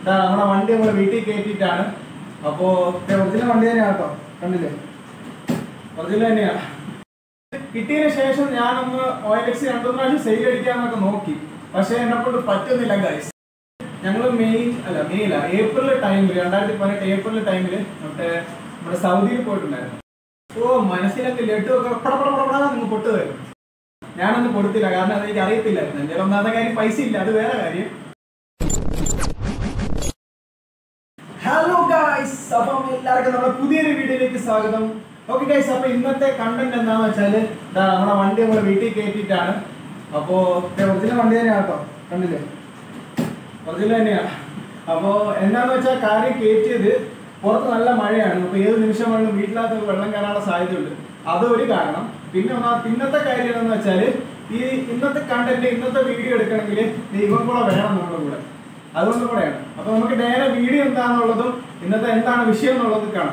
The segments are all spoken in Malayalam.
ഇതാ നമ്മുടെ വണ്ടി നമ്മൾ വീട്ടിൽ കയറ്റിയിട്ടാണ് അപ്പോ ഒറിജിനൽ വണ്ടി തന്നെയാണ് കേട്ടോ കണ്ടില്ലേ ഒറിജിനൽ തന്നെയാണ് കിട്ടിയതിന് ശേഷം ഞാനൊന്ന് ഒ എൽ എക്സ് രണ്ടു പ്രാവശ്യം സെയിൽ അടിക്കാന്നൊക്കെ നോക്കി പക്ഷെ എന്നെ കൊണ്ട് പറ്റുന്നില്ല ഗൈസ് ഞങ്ങൾ മെയ് അല്ല മെയ് അല്ല ഏപ്രിൽ ടൈമിൽ രണ്ടായിരത്തി പതിനെട്ട് ഏപ്രിൽ ടൈമിൽ മറ്റേ നമ്മുടെ സൗദിയിൽ പോയിട്ടുണ്ടായിരുന്നു ഓ മനസ്സിലൊക്കെ ലഡു ഒക്കെ പടപടപടാ നിങ്ങൾ പൊട്ട് തരും ഞാനൊന്നും കൊടുത്തില്ല കാരണം അത് എനിക്ക് അറിയത്തില്ലായിരുന്നു എൻ്റെ ഒന്നാമത്തെ കാര്യം പൈസ ഇല്ല അത് വേറെ കാര്യം ഹലോ ഗായ്സ് അപ്പം എല്ലാവർക്കും നമ്മുടെ പുതിയൊരു വീഡിയോയിലേക്ക് സ്വാഗതം ഓക്കെ ഗൈസ് അപ്പൊ ഇന്നത്തെ കണ്ടന്റ് എന്താന്ന് വെച്ചാല് ദാ നമ്മുടെ വണ്ടി നമ്മൾ വീട്ടിൽ കയറ്റിയിട്ടാണ് അപ്പോ ഒറിജിനൽ വണ്ടി തന്നെയാണ് കേട്ടോ കണ്ടില്ലേ ഒറിജിനൽ തന്നെയാണ് അപ്പോ എന്താന്ന് വെച്ചാൽ കാര്യം കയറ്റിയത് പുറത്ത് നല്ല മഴയാണ് അപ്പൊ ഏത് നിമിഷം വേണമെങ്കിലും വീട്ടിനകത്ത് വെള്ളം കയറാനുള്ള സാധ്യതയുണ്ട് അത് ഒരു കാരണം പിന്നെ ഒന്നാ പിന്നത്തെ കാര്യം എന്താന്ന് വെച്ചാല് ഈ ഇന്നത്തെ കണ്ടന്റ് ഇന്നത്തെ വീഡിയോ എടുക്കണമെങ്കിൽ ദൈവം കൂടെ വേണം നമ്മുടെ കൂടെ അതുകൊണ്ട് കൂടെയാണ് അപ്പൊ നമുക്ക് നേരെ വീഡിയോ എന്താണെന്നുള്ളതും ഇന്നത്തെ എന്താണ് വിഷയം എന്നുള്ളത് കാണാം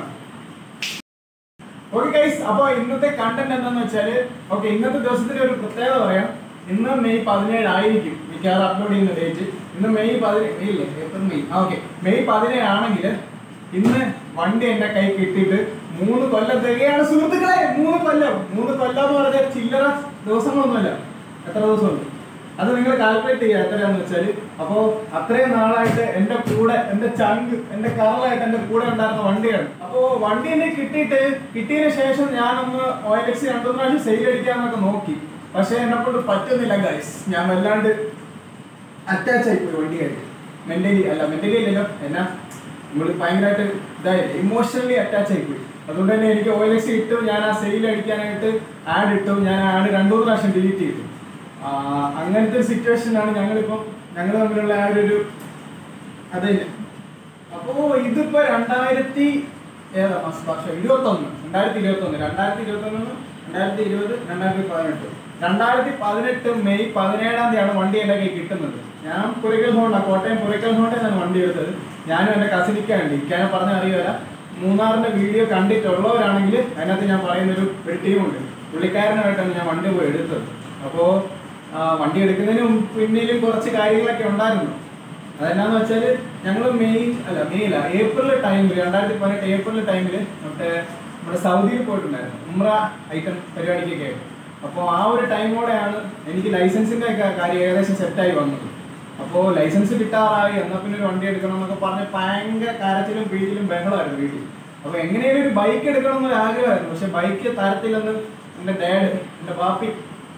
ഓക്കെ ഗൈസ് അപ്പൊ ഇന്നത്തെ കണ്ടന്റ് എന്താന്ന് വെച്ചാല് ഓക്കെ ഇന്നത്തെ ദിവസത്തിന്റെ ഒരു പ്രത്യേകത പറയാം ഇന്ന് മെയ് പതിനേഴ് ആയിരിക്കും മിക്കവാറും അപ്ലോഡ് ചെയ്യുന്ന ഡേറ്റ് ഇന്ന് മെയ് പതിനേഴ് മെയ് ഇല്ലേ ഏപ്രിൽ മെയ് ഓക്കെ മെയ് പതിനേഴ് ആണെങ്കിൽ ഇന്ന് വണ്ടി എന്റെ കൈ കിട്ടിയിട്ട് മൂന്ന് കൊല്ലം തികയാണ് സുഹൃത്തുക്കളെ മൂന്ന് കൊല്ലം മൂന്ന് കൊല്ലം എന്ന് പറഞ്ഞാൽ ചില്ലറ ദിവസങ്ങളൊന്നുമല്ല എത്ര ദിവസമുണ്ട് അത് നിങ്ങൾ കാൽക്കുലേറ്റ് ചെയ്യുക എത്രയാന്ന് വെച്ചാൽ അപ്പോൾ അത്രയും നാളായിട്ട് എന്റെ കൂടെ എന്റെ ചങ്ക് എന്റെ കറലായിട്ട് എന്റെ കൂടെ ഉണ്ടായിരുന്ന വണ്ടിയാണ് അപ്പോൾ വണ്ടി എന്നെ കിട്ടിയിട്ട് കിട്ടിയതിന് ശേഷം ഞാനൊന്ന് ഒ എൽ എക്സ് രണ്ടു പ്രാവശ്യം സെയിൽ അടിക്കാന്നൊക്കെ നോക്കി പക്ഷെ എന്നെ കൊണ്ട് പറ്റുന്നില്ല ഗൈസ് ഞാൻ വല്ലാണ്ട് അറ്റാച്ച് ആയി പോയി വണ്ടിയായിട്ട് മെന്റലി അല്ല മെന്റലി അല്ലല്ലോ എന്നാ നമ്മൾ ഭയങ്കരമായിട്ട് ഇതായില്ല ഇമോഷണലി അറ്റാച്ച് ആയി പോയി അതുകൊണ്ട് തന്നെ എനിക്ക് ഒ എൽ എക്സ് ഇട്ടു ഞാൻ ആ സെയിൽ അടിക്കാനായിട്ട് ആഡ് ഇട്ടു ഞാൻ ആഡ് രണ്ടു മൂന്ന് പ്രാവശ്യം ഡിലീറ്റ് ചെയ്തു ആ, അങ്ങനത്തെ ഒരു സിറ്റുവേഷനാണ് ഞങ്ങളിപ്പം ഞങ്ങൾ തമ്മിലുള്ള ആ ഒരു അതെ അപ്പോ ഇതിപ്പോ രണ്ടായിരത്തി ഏതാ മാസ വർഷം ഇരുപത്തൊന്ന് രണ്ടായിരത്തി ഇരുപത്തൊന്ന് രണ്ടായിരത്തി ഇരുപത്തൊന്ന് രണ്ടായിരത്തി ഇരുപത് രണ്ടായിരത്തി പതിനെട്ട് രണ്ടായിരത്തി പതിനെട്ട് മെയ് പതിനേഴാം തീയതിയാണ് വണ്ടി എൻ്റെ കയ്യിൽ കിട്ടുന്നത് ഞാൻ പുരക്കൽ ഹോണ്ട കോട്ടയം പുരക്കൽ ഹോണ്ടയാണ് വണ്ടി എടുത്തത് ഞാനും എൻ്റെ കസിനിക്കാണ്ട് ഇക്കാനെ പറഞ്ഞ അറിയുക മൂന്നാറിന്റെ വീഡിയോ കണ്ടിട്ടുള്ളവരാണെങ്കിൽ അതിനകത്ത് ഞാൻ പറയുന്നൊരു ഒരു ടീമുണ്ട് പുള്ളിക്കാരനായിട്ടാണ് ഞാൻ വണ്ടി പോയി എടുത്തത് അപ്പോൾ വണ്ടി എടുക്കുന്നതിന് മുമ്പ് പിന്നിലും കുറച്ച് കാര്യങ്ങളൊക്കെ ഉണ്ടായിരുന്നു അതെന്നാന്ന് വെച്ചാല് ഞങ്ങൾ മെയ് അല്ല മെയ് അല്ല ഏപ്രിൽ ടൈമിൽ രണ്ടായിരത്തി പതിനെട്ട് ഏപ്രിൽ ടൈമിൽ മറ്റേ നമ്മുടെ സൗദിയിൽ പോയിട്ടുണ്ടായിരുന്നു ഉമ്ര ഐറ്റം പരിപാടിക്കൊക്കെ അപ്പോൾ ആ ഒരു ടൈമോടെയാണ് എനിക്ക് ലൈസൻസിന്റെ ഒക്കെ കാര്യം ഏകദേശം സെറ്റായി വന്നത് അപ്പോൾ ലൈസൻസ് കിട്ടാറായി എന്നാൽ പിന്നെ ഒരു വണ്ടി എടുക്കണം എന്നൊക്കെ പറഞ്ഞ് ഭയങ്കര കരച്ചിലും പീടിയിലും ബഹളമായിരുന്നു വീട്ടിൽ അപ്പോൾ എങ്ങനെയും ഒരു ബൈക്ക് എടുക്കണം എന്നൊരു ആഗ്രഹമായിരുന്നു പക്ഷെ ബൈക്ക് തരത്തില്ലെന്ന് എൻ്റെ ഡാഡ് എൻ്റെ ബാപ്പി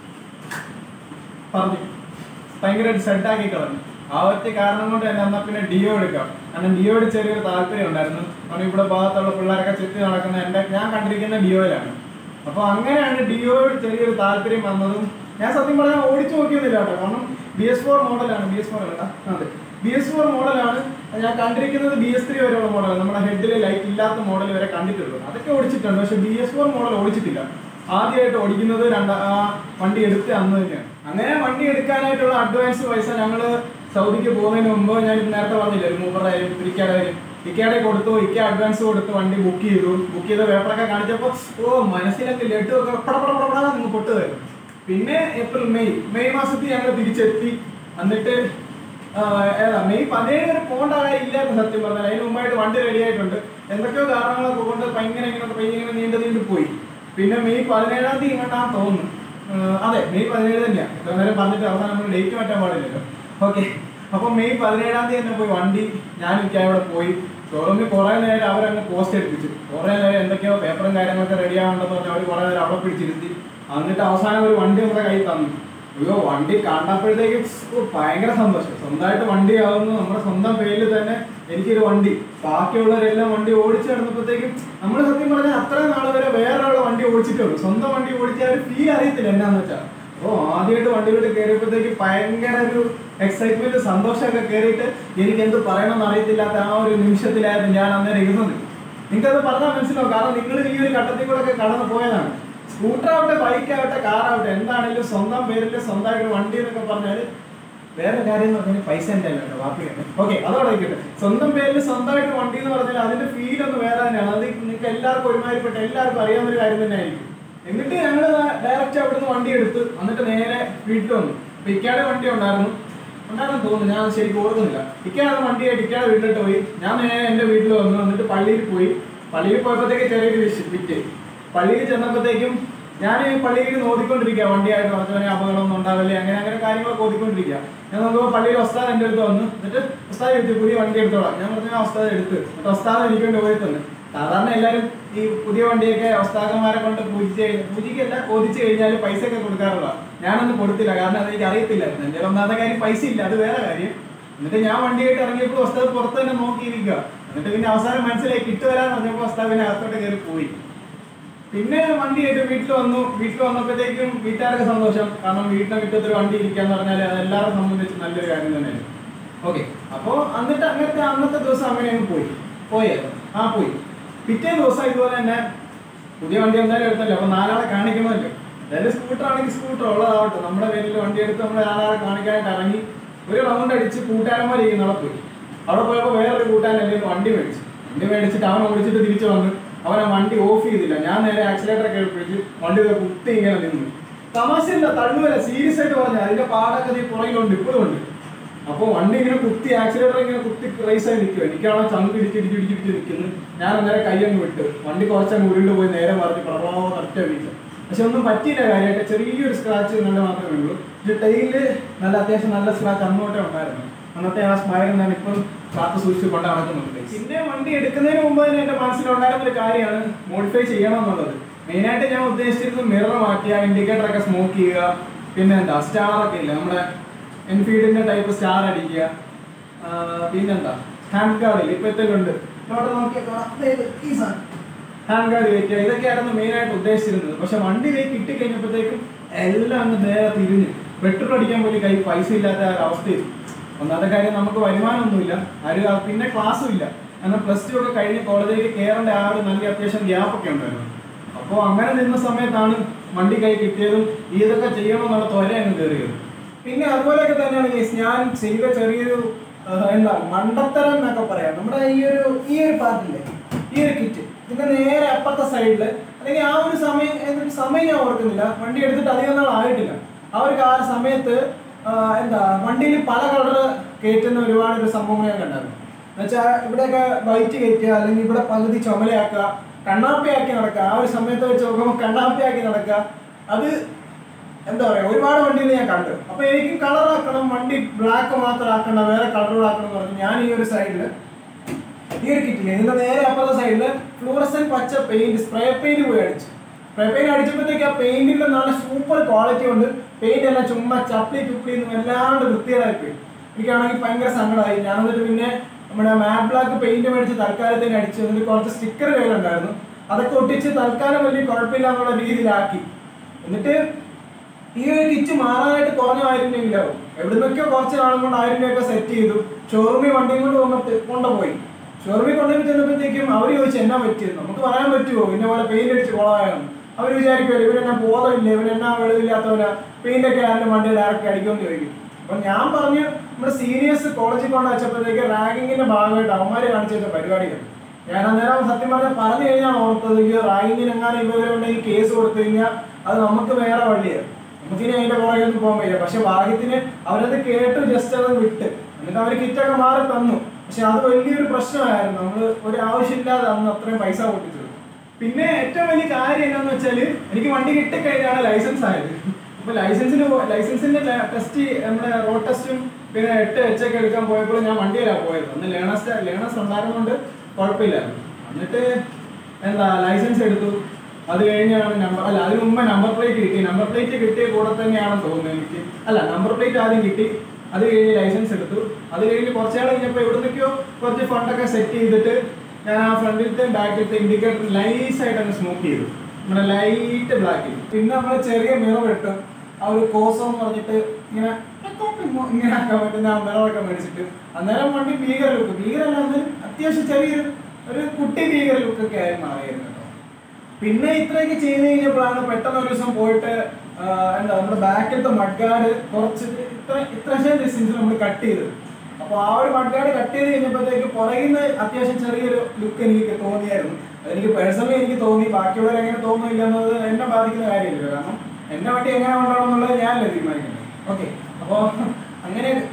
പറഞ്ഞു ഭയങ്കരമായിട്ട് സെറ്റാക്കി കളഞ്ഞു ആ ഒറ്റ കാരണം കൊണ്ട് തന്നെ എന്നാ പിന്നെ ഡിയോ എടുക്കാം കാരണം ഡിയോട് ചെറിയൊരു താല്പര്യം ഉണ്ടായിരുന്നു കാരണം ഇവിടെ ഭാഗത്തുള്ള പിള്ളേരൊക്കെ ചുറ്റി നടക്കുന്ന എൻ്റെ ഞാൻ കണ്ടിരിക്കുന്ന ഡിയോയിലാണ് അപ്പൊ അങ്ങനെയാണ് ഡിയോയോട് ചെറിയൊരു താല്പര്യം വന്നതും ഞാൻ സത്യം പറഞ്ഞാൽ ഓടിച്ചു നോക്കിയൊന്നുമില്ല കേട്ടോ കാരണം ബി എസ് ഫോർ മോഡലാണ് ബി എസ് ഫോർ അല്ല അതെ ബി എസ് ഫോർ മോഡലാണ് ഞാൻ കണ്ടിരിക്കുന്നത് ബി എസ് ത്രീ വരെയുള്ള മോഡലാണ് നമ്മുടെ ഹെഡിൽ ലൈറ്റ് ഇല്ലാത്ത മോഡൽ വരെ കണ്ടിട്ടുള്ളൂ അതൊക്കെ ഓടിച്ചിട്ടുണ്ട് പക്ഷെ ബി എസ് ഫോർ മോഡൽ ഓടിച്ചിട്ടില്ല ആദ്യമായിട്ട് ഓടിക്കുന്നത് രണ്ടാ ആ വണ്ടി എടുത്ത് അന്ന് തന്നെയാണ് അങ്ങനെ വണ്ടി എടുക്കാനായിട്ടുള്ള അഡ്വാൻസ് പൈസ ഞങ്ങൾ സൗദിക്ക് പോകുന്നതിന് മുമ്പ് ഞാൻ ഇത് നേരത്തെ പറഞ്ഞില്ലേ ഒരു മൂപ്പറുടെ കാര്യം ഇക്കയുടെ കാര്യം ഇക്കയുടെ കൊടുത്തു ഇക്ക അഡ്വാൻസ് കൊടുത്ത് വണ്ടി ബുക്ക് ചെയ്തു ബുക്ക് ചെയ്ത പേപ്പറൊക്കെ കാണിച്ചപ്പോൾ ഓ മനസ്സിലൊക്കെ ലഡു ഒക്കെ പടപടപടാ നിങ്ങൾ പൊട്ട് തരും പിന്നെ ഏപ്രിൽ മെയ് മെയ് മാസത്തിൽ ഞങ്ങൾ തിരിച്ചെത്തി എന്നിട്ട് ആ, ഏതാ മെയ് പതിനേഴ് വരെ പോകേണ്ട കാര്യം ഇല്ലായിരുന്നു സത്യം പറഞ്ഞാൽ അതിന് മുമ്പായിട്ട് വണ്ടി റെഡി ആയിട്ടുണ്ട് എന്തൊക്കെയോ കാരണങ്ങളൊക്കെ കൊണ്ട് ഭയങ്കര ഇങ്ങനെ പയ്യെ ഇങ്ങനെ നീണ്ടു നീണ്ടു പോയി പിന്നെ മെയ് പതിനേഴാം തീയതി ഇങ്ങോട്ടാന്ന് തോന്നുന്നു ആ, അതെ മെയ് പതിനേഴ് തന്നെയാണ് ഇത്ര നേരം പറഞ്ഞിട്ട് അവസാനം നമ്മൾ ഡേറ്റ് മാറ്റാൻ പാടില്ലല്ലോ ഓക്കെ അപ്പൊ മെയ് പതിനേഴാം തീയതി തന്നെ പോയി വണ്ടി ഞാൻ എനിക്ക് അവിടെ പോയി ഷോറൂമിൽ കുറെ നേരം അവരങ്ങ് പോസ്റ്റ് എടുപ്പിച്ചു കുറെ നേരം എന്തൊക്കെയോ പേപ്പറും കാര്യങ്ങളൊക്കെ റെഡി ആവണ്ടെന്ന് പറഞ്ഞ് അവർ കുറെ നേരം അവിടെ പിടിച്ചിരുത്തി എന്നിട്ട് അവസാനം ഒരു വണ്ടി നമ്മുടെ കയ്യിൽ തന്നു അയ്യോ വണ്ടി കണ്ടപ്പോഴത്തേക്കും ഓ, ഭയങ്കര സന്തോഷം സ്വന്തമായിട്ട് വണ്ടി ആവുന്നു നമ്മുടെ സ്വന്തം പേരിൽ തന്നെ എനിക്കൊരു വണ്ടി ബാക്കിയുള്ളവരെല്ലാം വണ്ടി ഓടിച്ചു കിടന്നപ്പോഴത്തേക്കും നമ്മൾ സത്യം പറഞ്ഞാൽ അത്ര നാൾ വരെ വേറൊരാളെ വണ്ടി ഓടിച്ചിട്ടേ ഉള്ളൂ സ്വന്തം വണ്ടി ഓടിച്ചാൽ ഒരു ഫീൽ അറിയത്തില്ല എന്നാന്ന് വെച്ചാൽ ഓ ആദ്യമായിട്ട് വണ്ടിയിലോട്ട് കയറിയപ്പോഴത്തേക്ക് ഭയങ്കര ഒരു എക്സൈറ്റ്മെന്റ് സന്തോഷമൊക്കെ കയറിയിട്ട് എനിക്ക് എന്ത് പറയണമെന്ന് അറിയത്തില്ലാത്ത ആ ഒരു നിമിഷത്തിലായിരുന്നു ഞാൻ അന്നേരം ഇരുന്നത് നിങ്ങൾക്കത് പറഞ്ഞാൽ മനസ്സിലാവും കാരണം നിങ്ങൾ ഈ ഒരു ഘട്ടത്തിൽ കൂടെ ഒക്കെ കടന്നു പോയതാണ് സ്കൂട്ടർ ആവട്ടെ ബൈക്ക് ആവട്ടെ കാർ ആവട്ടെ എന്താണെങ്കിലും സ്വന്തം പേരിൽ സ്വന്തമായിട്ട് വണ്ടി എന്നൊക്കെ പറഞ്ഞാൽ വേറെ കാര്യം എന്ന് പറഞ്ഞാൽ പൈസ എൻ്റെ അല്ല കേട്ടോ വാപ്പിയുടെ ഓക്കെ അതോടെ നിൽക്കട്ടെ സ്വന്തം പേരിൽ സ്വന്തമായിട്ട് വണ്ടി എന്ന് പറഞ്ഞാൽ അതിന്റെ ഫീൽ ഒന്ന് വേറെ തന്നെയാണ് അത് നിങ്ങൾക്ക് എല്ലാവർക്കും ഒരുമാതിരിപ്പെട്ട എല്ലാവർക്കും അറിയാവുന്ന ഒരു കാര്യം തന്നെ ആയിരിക്കും എന്നിട്ട് ഞങ്ങൾ ഡയറക്റ്റ് അവിടുന്ന് വണ്ടി എടുത്ത് എന്നിട്ട് നേരെ വീട്ടിൽ വന്നു അപ്പൊ ഇക്കാടെ വണ്ടി ഉണ്ടായിരുന്നു ഉണ്ടായിരുന്നു തോന്നുന്നു ഞാൻ അത് ശരിക്കും ഓർക്കുന്നില്ല ഇക്കയാണ് വണ്ടിയായിട്ട് ഇക്കയുടെ വീട്ടിലോട്ട് പോയി ഞാൻ നേരെ എൻ്റെ വീട്ടിൽ വന്നു വന്നിട്ട് പള്ളിയിൽ പോയി പള്ളിയിൽ പോയപ്പോഴത്തേക്ക് ചെറിയൊരു വിഷ- വിറ്റ് പള്ളിയിൽ ചെന്നപ്പോഴത്തേക്കും ഞാൻ ഈ പള്ളിയിൽ നോക്കിക്കൊണ്ടിരിക്കുക വണ്ടിയായിട്ട് കുറച്ചവനെ അപകടമൊന്നും ഉണ്ടാവില്ലേ അങ്ങനെ അങ്ങനെ കാര്യങ്ങളൊക്കെ ഓതിക്കൊണ്ടിരിക്കുക ഞാൻ നോക്കുമ്പോൾ പള്ളിയിൽ ഒസ്താദ് എൻ്റെ അടുത്ത് വന്നു എന്നിട്ട് ഒസ്താദ് എടുത്ത് പുതിയ വണ്ടി എടുത്തോളാം ഞാൻ പറഞ്ഞു ഞാൻ ഒസ്താദ് എടുത്ത് എന്നിട്ട് ഒസ്താദ് എനിക്ക് വേണ്ടി പോയി തന്നു സാധാരണ എല്ലാവരും ഈ പുതിയ വണ്ടിയൊക്കെ ഒസ്താദന്മാരെ കൊണ്ട് പൂജിച്ച് കഴിഞ്ഞ് പൂജിക്കല്ല ഓദിച്ചു കഴിഞ്ഞാൽ പൈസ ഒക്കെ കൊടുക്കാറുള്ള ഞാനൊന്നും കൊടുത്തില്ല കാരണം അതെനിക്ക് അറിയത്തില്ലായിരുന്നു എൻ്റെ ഒന്നാമത്തെ കാര്യം പൈസ ഇല്ല അത് വേറെ കാര്യം എന്നിട്ട് ഞാൻ വണ്ടിയായിട്ട് ഇറങ്ങിയപ്പോൾ ഒസ്താദ് പുറത്ത് തന്നെ നോക്കിയിരിക്കുക എന്നിട്ട് പിന്നെ അവസാനം മനസ്സിലായി കിട്ടു വരാന്ന് പറഞ്ഞപ്പോൾ ഒസ്താദ് പിന്നെ അകത്തോട്ട് കയറി പോയി പിന്നെ വണ്ടിയായിട്ട് വീട്ടിൽ വന്നു വീട്ടിൽ വന്നപ്പോഴത്തേക്കും വീട്ടുകാർക്ക് സന്തോഷം കാരണം വീട്ടിലെ മുറ്റത്തൊരു വണ്ടി ഇരിക്കാന്ന് പറഞ്ഞാൽ അത് എല്ലാവരെ സംബന്ധിച്ച് നല്ലൊരു കാര്യം തന്നെയാണ് ഓക്കെ അപ്പോൾ എന്നിട്ട് അങ്ങനത്തെ അന്നത്തെ ദിവസം അങ്ങനെ അങ്ങ് പോയി പോയത് ആ പോയി പിറ്റേ ദിവസം ഇതുപോലെ തന്നെ പുതിയ വണ്ടി എന്തായാലും എടുത്തല്ലോ അപ്പൊ നാലാളെ കാണിക്കണമല്ലോ എന്തായാലും സ്കൂട്ടർ ആണെങ്കിൽ സ്കൂട്ടർ ഉള്ളതാവട്ടെ നമ്മുടെ പേരിൽ വണ്ടി എടുത്ത് നമ്മൾ നാലാളെ കാണിക്കാനായിട്ട് ഇറങ്ങി ഒരു റൗണ്ട് അടിച്ച് കൂട്ടുകാരന്മാർ ഇരിക്കുന്ന അവിടെ പോയി അവിടെ പോയപ്പോൾ വേറൊരു കൂട്ടുകാരൻ എൻ്റെ കയ്യിൽ വണ്ടി മേടിച്ചു വണ്ടി മേടിച്ചിട്ട് അവൻ ഓടിച്ചിട്ട് തിരിച്ചു വന്നു അവൻ ആ വണ്ടി ഓഫ് ചെയ്തില്ല ഞാൻ നേരെ ആക്സിലേറ്റർ ഒക്കെ പിടിച്ച് വണ്ടി ഇതേ കുത്തി ഇങ്ങനെ നിന്നു തമാശയില്ല തള്ളുവല്ല സീരിയസ് ആയിട്ട് പറഞ്ഞു അതിന്റെ പാടൊക്കെ നീ പുറകിലുണ്ട് ഇപ്പോഴും ഉണ്ട് അപ്പൊ വണ്ടി ഇങ്ങനെ കുത്തി ആക്സിലേറ്റർ ഇങ്ങനെ കുത്തി റേസ് ആയി നിൽക്കുക എനിക്കാണോ ചങ്ക് ഇടിച്ച് ഇടിച്ച് ഇടിച്ച് ഇടിച്ച് നിൽക്കുന്നു ഞാൻ അന്നേരം കൈയങ്ങ് വിട്ട് വണ്ടി കുറച്ചങ്ങ് ഉരുണ്ട് പോയി നേരെ മറിഞ്ഞ് പ്രഭാവം ഒറ്റ വീഴ്ച പക്ഷെ ഒന്നും പറ്റിയില്ല കാര്യമായിട്ട് ചെറിയൊരു സ്ക്രാച്ച് നല്ല മാത്രമേ ഉള്ളൂ പക്ഷെ ടൈലില് നല്ല അത്യാവശ്യം നല്ല സ്ക്രാച്ച് അങ്ങോട്ടേ ഉണ്ടായിരുന്നു അന്നത്തെ ആ സ്മൈൽ ഞാൻ ഇപ്പം കാത്തു സൂക്ഷിച്ച് കൊണ്ട് നടക്കുന്നുണ്ട് പിന്നെ വണ്ടി എടുക്കുന്നതിന് മുമ്പ് തന്നെ എന്റെ മനസ്സിലുണ്ടായിരുന്ന ഒരു കാര്യമാണ് മോഡിഫൈ ചെയ്യണം എന്നുള്ളത് മെയിനായിട്ട് ഞാൻ ഉദ്ദേശിച്ചിരുന്നത് മിറർ മാറ്റുക ഇൻഡിക്കേറ്റർ ഒക്കെ സ്മോക്ക് ചെയ്യുക പിന്നെ എന്താ സ്റ്റാർ ഒക്കെ ഇല്ല നമ്മുടെ എൻഫീൽഡിന്റെ ടൈപ്പ് സ്റ്റാർ അടിക്കുക ആ, പിന്നെന്താ ഹാൻഡ് ഗാർഡിൽ ഇപ്പോഴത്തെ ഉണ്ട് ഇങ്ങോട്ട് നോക്കിയാൽ കാണാം. ദേ ഇത് ഈ സാധനം. ഹാൻഡ് ഗാർഡ് വെക്കുക ഇതൊക്കെയായിരുന്നു മെയിനായിട്ട് ഉദ്ദേശിച്ചിരുന്നത് പക്ഷെ വണ്ടി കൈ കിട്ടി കഴിഞ്ഞപ്പോഴത്തേക്കും എല്ലാം അങ്ങ് നേരെ തിരിഞ്ഞ് പെട്രോൾ അടിക്കാൻ പോലും കൈ പൈസ ഇല്ലാത്ത ആ ഒരു അവസ്ഥയിൽ ഒന്നാമത്തെ കാര്യം നമുക്ക് വരുമാനമൊന്നുമില്ല ആരും ആ- പിന്നെ ക്ലാസ്സും ഇല്ല കാരണം പ്ലസ് ടു ഒക്കെ കഴിഞ്ഞ് കോളേജിലേക്ക് കയറേണ്ട ആ ഒരു നല്ല അത്യാവശ്യം ഗ്യാപ്പ് ഒക്കെ ഉണ്ടായിരുന്നു അപ്പോൾ അങ്ങനെ നിന്ന സമയത്താണ് വണ്ടി കൈ കിട്ടിയതും ഇതൊക്കെ ചെയ്യണമെന്നുള്ള ത്വര അങ്ങ് കയറിയത് പിന്നെ അതുപോലെയൊക്കെ തന്നെയാണ് ഗൈസ് ഞാൻ ചെയ്ത ചെറിയൊരു ആ, എന്താ മണ്ടത്തരം എന്നൊക്കെ പറയാം നമ്മുടെ ഈ ഒരു ഈ ഒരു പാർട്ടില്ലേ ഈ ഒരു കിറ്റ് ഇതിന്റെ നേരെ അപ്പുറത്തെ സൈഡില് അല്ലെങ്കിൽ ആ ഒരു സമയം ഏതൊരു സമയം ഞാൻ ഓർക്കുന്നില്ല വണ്ടി എടുത്തിട്ട് അധികം നാൾ ആയിട്ടില്ല ആ ഒരു കാല സമയത്ത് ആ, എന്താ വണ്ടിയിൽ പല കളർ കയറ്റുന്ന ഒരുപാട് ഒരു സംഭവങ്ങൾ ഞാൻ കണ്ടായിരുന്നു എന്നുവെച്ചാൽ ഇവിടെയൊക്കെ വൈറ്റ് കയറ്റുക അല്ലെങ്കിൽ ഇവിടെ പകുതി ചുമലയാക്കുക കണ്ണാപ്പിയാക്കി നടക്കുക ആ ഒരു സമയത്ത് വെച്ച് നോക്കുമ്പോൾ കണ്ണാപ്പിയാക്കി നടക്കുക അത് എന്താ പറയാ ഒരുപാട് വണ്ടികൾ ഞാൻ കണ്ടു അപ്പൊ എനിക്ക് കളർ ആക്കണം വണ്ടി ബ്ലാക്ക് മാത്രം ആക്കണ്ട വേറെ കളറുകളാക്കണം എന്ന് പറഞ്ഞു ഞാൻ ഈ ഒരു സൈഡില് ഈ ഒരു കിറ്റില് ഇതിന്റെ നേരെ അപ്പുറത്തെ സൈഡില് ഫ്ലൂറസൻ പച്ച പെയിന്റ് സ്പ്രേ പെയിന്റ് പോയി അടിച്ചു സ്പ്രേ പെയിന്റ് അടിച്ചപ്പോഴത്തേക്ക് ആ പെയിന്റിന്റെ നല്ല സൂപ്പർ ക്വാളിറ്റി ഉണ്ട് പെയിന്റ് എല്ലാം ചുമ്മാ ചപ്പി ചുപ്പി ഒന്നും വല്ലാണ്ട് വൃത്തികേടായി പോയി എനിക്കാണെങ്കിൽ ഭയങ്കര സങ്കടമായി ഞാൻ എന്നിട്ട് പിന്നെ നമ്മുടെ മാറ്റ് ബ്ലാക്ക് പെയിന്റ് മേടിച്ച് തൽക്കാലത്തേക്ക് അടിച്ചു എന്നിട്ട് കുറച്ച് സ്റ്റിക്കർ കയ്യിലുണ്ടായിരുന്നു അതൊക്കെ ഒട്ടിച്ച് തൽക്കാലം വലിയ കുഴപ്പമില്ല എന്നുള്ള രീതിയിലാക്കി എന്നിട്ട് ഈ ഒരു കിറ്റ് മാറാനായിട്ട് കുറഞ്ഞ ആയിരം രൂപയില്ലാവും എവിടുന്നൊക്കെയോ കുറച്ച് നാളും കൊണ്ട് ആയിരം രൂപയൊക്കെ സെറ്റ് ചെയ്തു ഷോറൂമിൽ വണ്ടിയും കൊണ്ട് വന്നിട്ട് കൊണ്ടുപോയി ഷോറൂമിൽ കൊണ്ടുപോയി ചെന്നപ്പോഴത്തേക്കും അവർ ചോദിച്ചു എന്നാ പറ്റിയത് നമുക്ക് പറയാൻ പറ്റുമോ ഇന്ന പോലെ പെയിന്റ് അടിച്ച് കുളമായെന്ന് അവർ വിചാരിക്കുമല്ലോ ഇവരെന്നാ ബോധമില്ല ഇവരെന്നാ വെളിവില്ലാത്തവരാ പെയിന്റ് ഒക്കെ ആരുടെ വണ്ടി ഡയറക്റ്റ് അടിക്കുമെന്ന് ചോദിക്കും അപ്പൊ ഞാൻ പറഞ്ഞു നമ്മുടെ സീനിയേഴ്സ് കോളേജിൽ കൊണ്ട് വെച്ചപ്പോഴത്തേക്ക് റാങ്കിങ്ങിന്റെ ഭാഗമായിട്ട് അവന്മാര് കാണിച്ചു വെച്ച പരിപാടികൾ ഞാൻ അന്നേരം സത്യം പറഞ്ഞ പറഞ്ഞു കഴിഞ്ഞാൽ ഓർത്തത് ഈ റാങ്കിങ്ങിന് എങ്ങാനും ഇവരുണ്ടെങ്കിൽ കേസ് കൊടുത്തു കഴിഞ്ഞാൽ അത് നമുക്ക് വേറെ വള്ളിയാണ് നമുക്കിനി അതിന്റെ പുറകെ ഒന്നും പോകാൻ വയ്യ പക്ഷെ ഭാഗ്യത്തിന് അവരത് കേട്ട് ജസ്റ്റ് അത് വിട്ട് എന്നിട്ട് അവർ കിറ്റൊക്കെ മാറി തന്നു പക്ഷെ അത് വലിയൊരു പ്രശ്നമായിരുന്നു നമ്മൾ ഒരു ആവശ്യമില്ലാതെ അന്ന് അത്രയും പൈസ പൊട്ടിച്ചത് പിന്നെ ഏറ്റവും വലിയ കാര്യം എന്താണെന്ന് വെച്ചാൽ എനിക്ക് വണ്ടി കിട്ടിക്കഴിഞ്ഞാണ് ലൈസൻസ് ആയത് അപ്പൊ ലൈസൻസിന് ലൈസൻസിന്റെ ടെസ്റ്റ് നമ്മുടെ റോഡ് ടെസ്റ്റും പിന്നെ എട്ട് എച്ച് ഒക്കെ എടുക്കാൻ പോയപ്പോൾ ഞാൻ വണ്ടിയിലാണ് പോയത് അന്ന് ലേണേഴ്സ് ലേണേഴ്സ് ഉണ്ടായിരുന്നതുകൊണ്ട് കുഴപ്പമില്ലായിരുന്നു എന്നിട്ട് എന്താ ലൈസൻസ് എടുത്തു അത് കഴിഞ്ഞാണ് നമ്പർ അല്ല അതിന് മുമ്പ് നമ്പർ പ്ലേറ്റ് കിട്ടി നമ്പർ പ്ലേറ്റ് കിട്ടിയ കൂടെ തന്നെയാണെന്ന് തോന്നുന്നു എനിക്ക് അല്ല നമ്പർ പ്ലേറ്റ് ആദ്യം കിട്ടി അത് കഴിഞ്ഞ് ലൈസൻസ് എടുത്തു അത് കഴിഞ്ഞ് കുറച്ചാൾ കഴിഞ്ഞപ്പോൾ എവിടുന്നൊക്കെയോ കുറച്ച് ഫണ്ടൊക്കെ സെറ്റ് ചെയ്തിട്ട് ഞാൻ ആ ഫ്രണ്ടിലത്തെ ബാക്കിലത്തെ ഇൻഡിക്കേറ്റർ ലൈസ് ആയിട്ട് അങ്ങ് സ്മോക്ക് ചെയ്തു നമ്മുടെ ലൈറ്റ് ബ്ലാക്ക് പിന്നെ നമ്മൾ ചെറിയ മിറർ ഇട്ടു ആ ഒരു കോസം എന്ന് പറഞ്ഞിട്ട് ഇങ്ങനെ ഇങ്ങനെ ആക്കാൻ പറ്റുന്ന ആ മിററൊക്കെ മേടിച്ചിട്ട് അന്നേരം വണ്ടി ഭീകര ലുക്ക് ഭീകരല്ലാന്ന് അത്യാവശ്യം ചെറിയൊരു ഒരു കുട്ടി ഭീകര ലുക്കൊക്കെ ആയി മാറിയിരുന്നു കേട്ടോ പിന്നെ ഇത്രയൊക്കെ ചെയ്ത് കഴിഞ്ഞപ്പോഴാണ് പെട്ടെന്ന് ഒരു ദിവസം പോയിട്ട് ആ, എന്താ നമ്മുടെ ബാക്കിലത്തെ മഡ്ഗാർഡ് കുറച്ച് ഇത്ര ഇത്രയും ഡിസ്റ്റൻസ് നമ്മൾ കട്ട് ചെയ്തു അപ്പൊ ആ ഒരു മഡ്ഗാർഡ് കട്ട് ചെയ്ത് കഴിഞ്ഞപ്പോഴത്തേക്ക് പുറകിൽ നിന്ന് അത്യാവശ്യം ചെറിയൊരു ലുക്ക് എനിക്ക് തോന്നിയായിരുന്നു അതെനിക്ക് പേഴ്സണലി എനിക്ക് തോന്നി ബാക്കിയുള്ളവർ എങ്ങനെ തോന്നുന്നില്ല എന്നത് എന്നെ ബാധിക്കുന്ന കാര്യമില്ല കാരണം എന്റെ വണ്ടി എങ്ങനെ കൊണ്ടാണെന്നുള്ളത് ഞാനല്ലേ തീരുമാനിക്കുന്നത് ഓക്കെ അപ്പോൾ അങ്ങനെ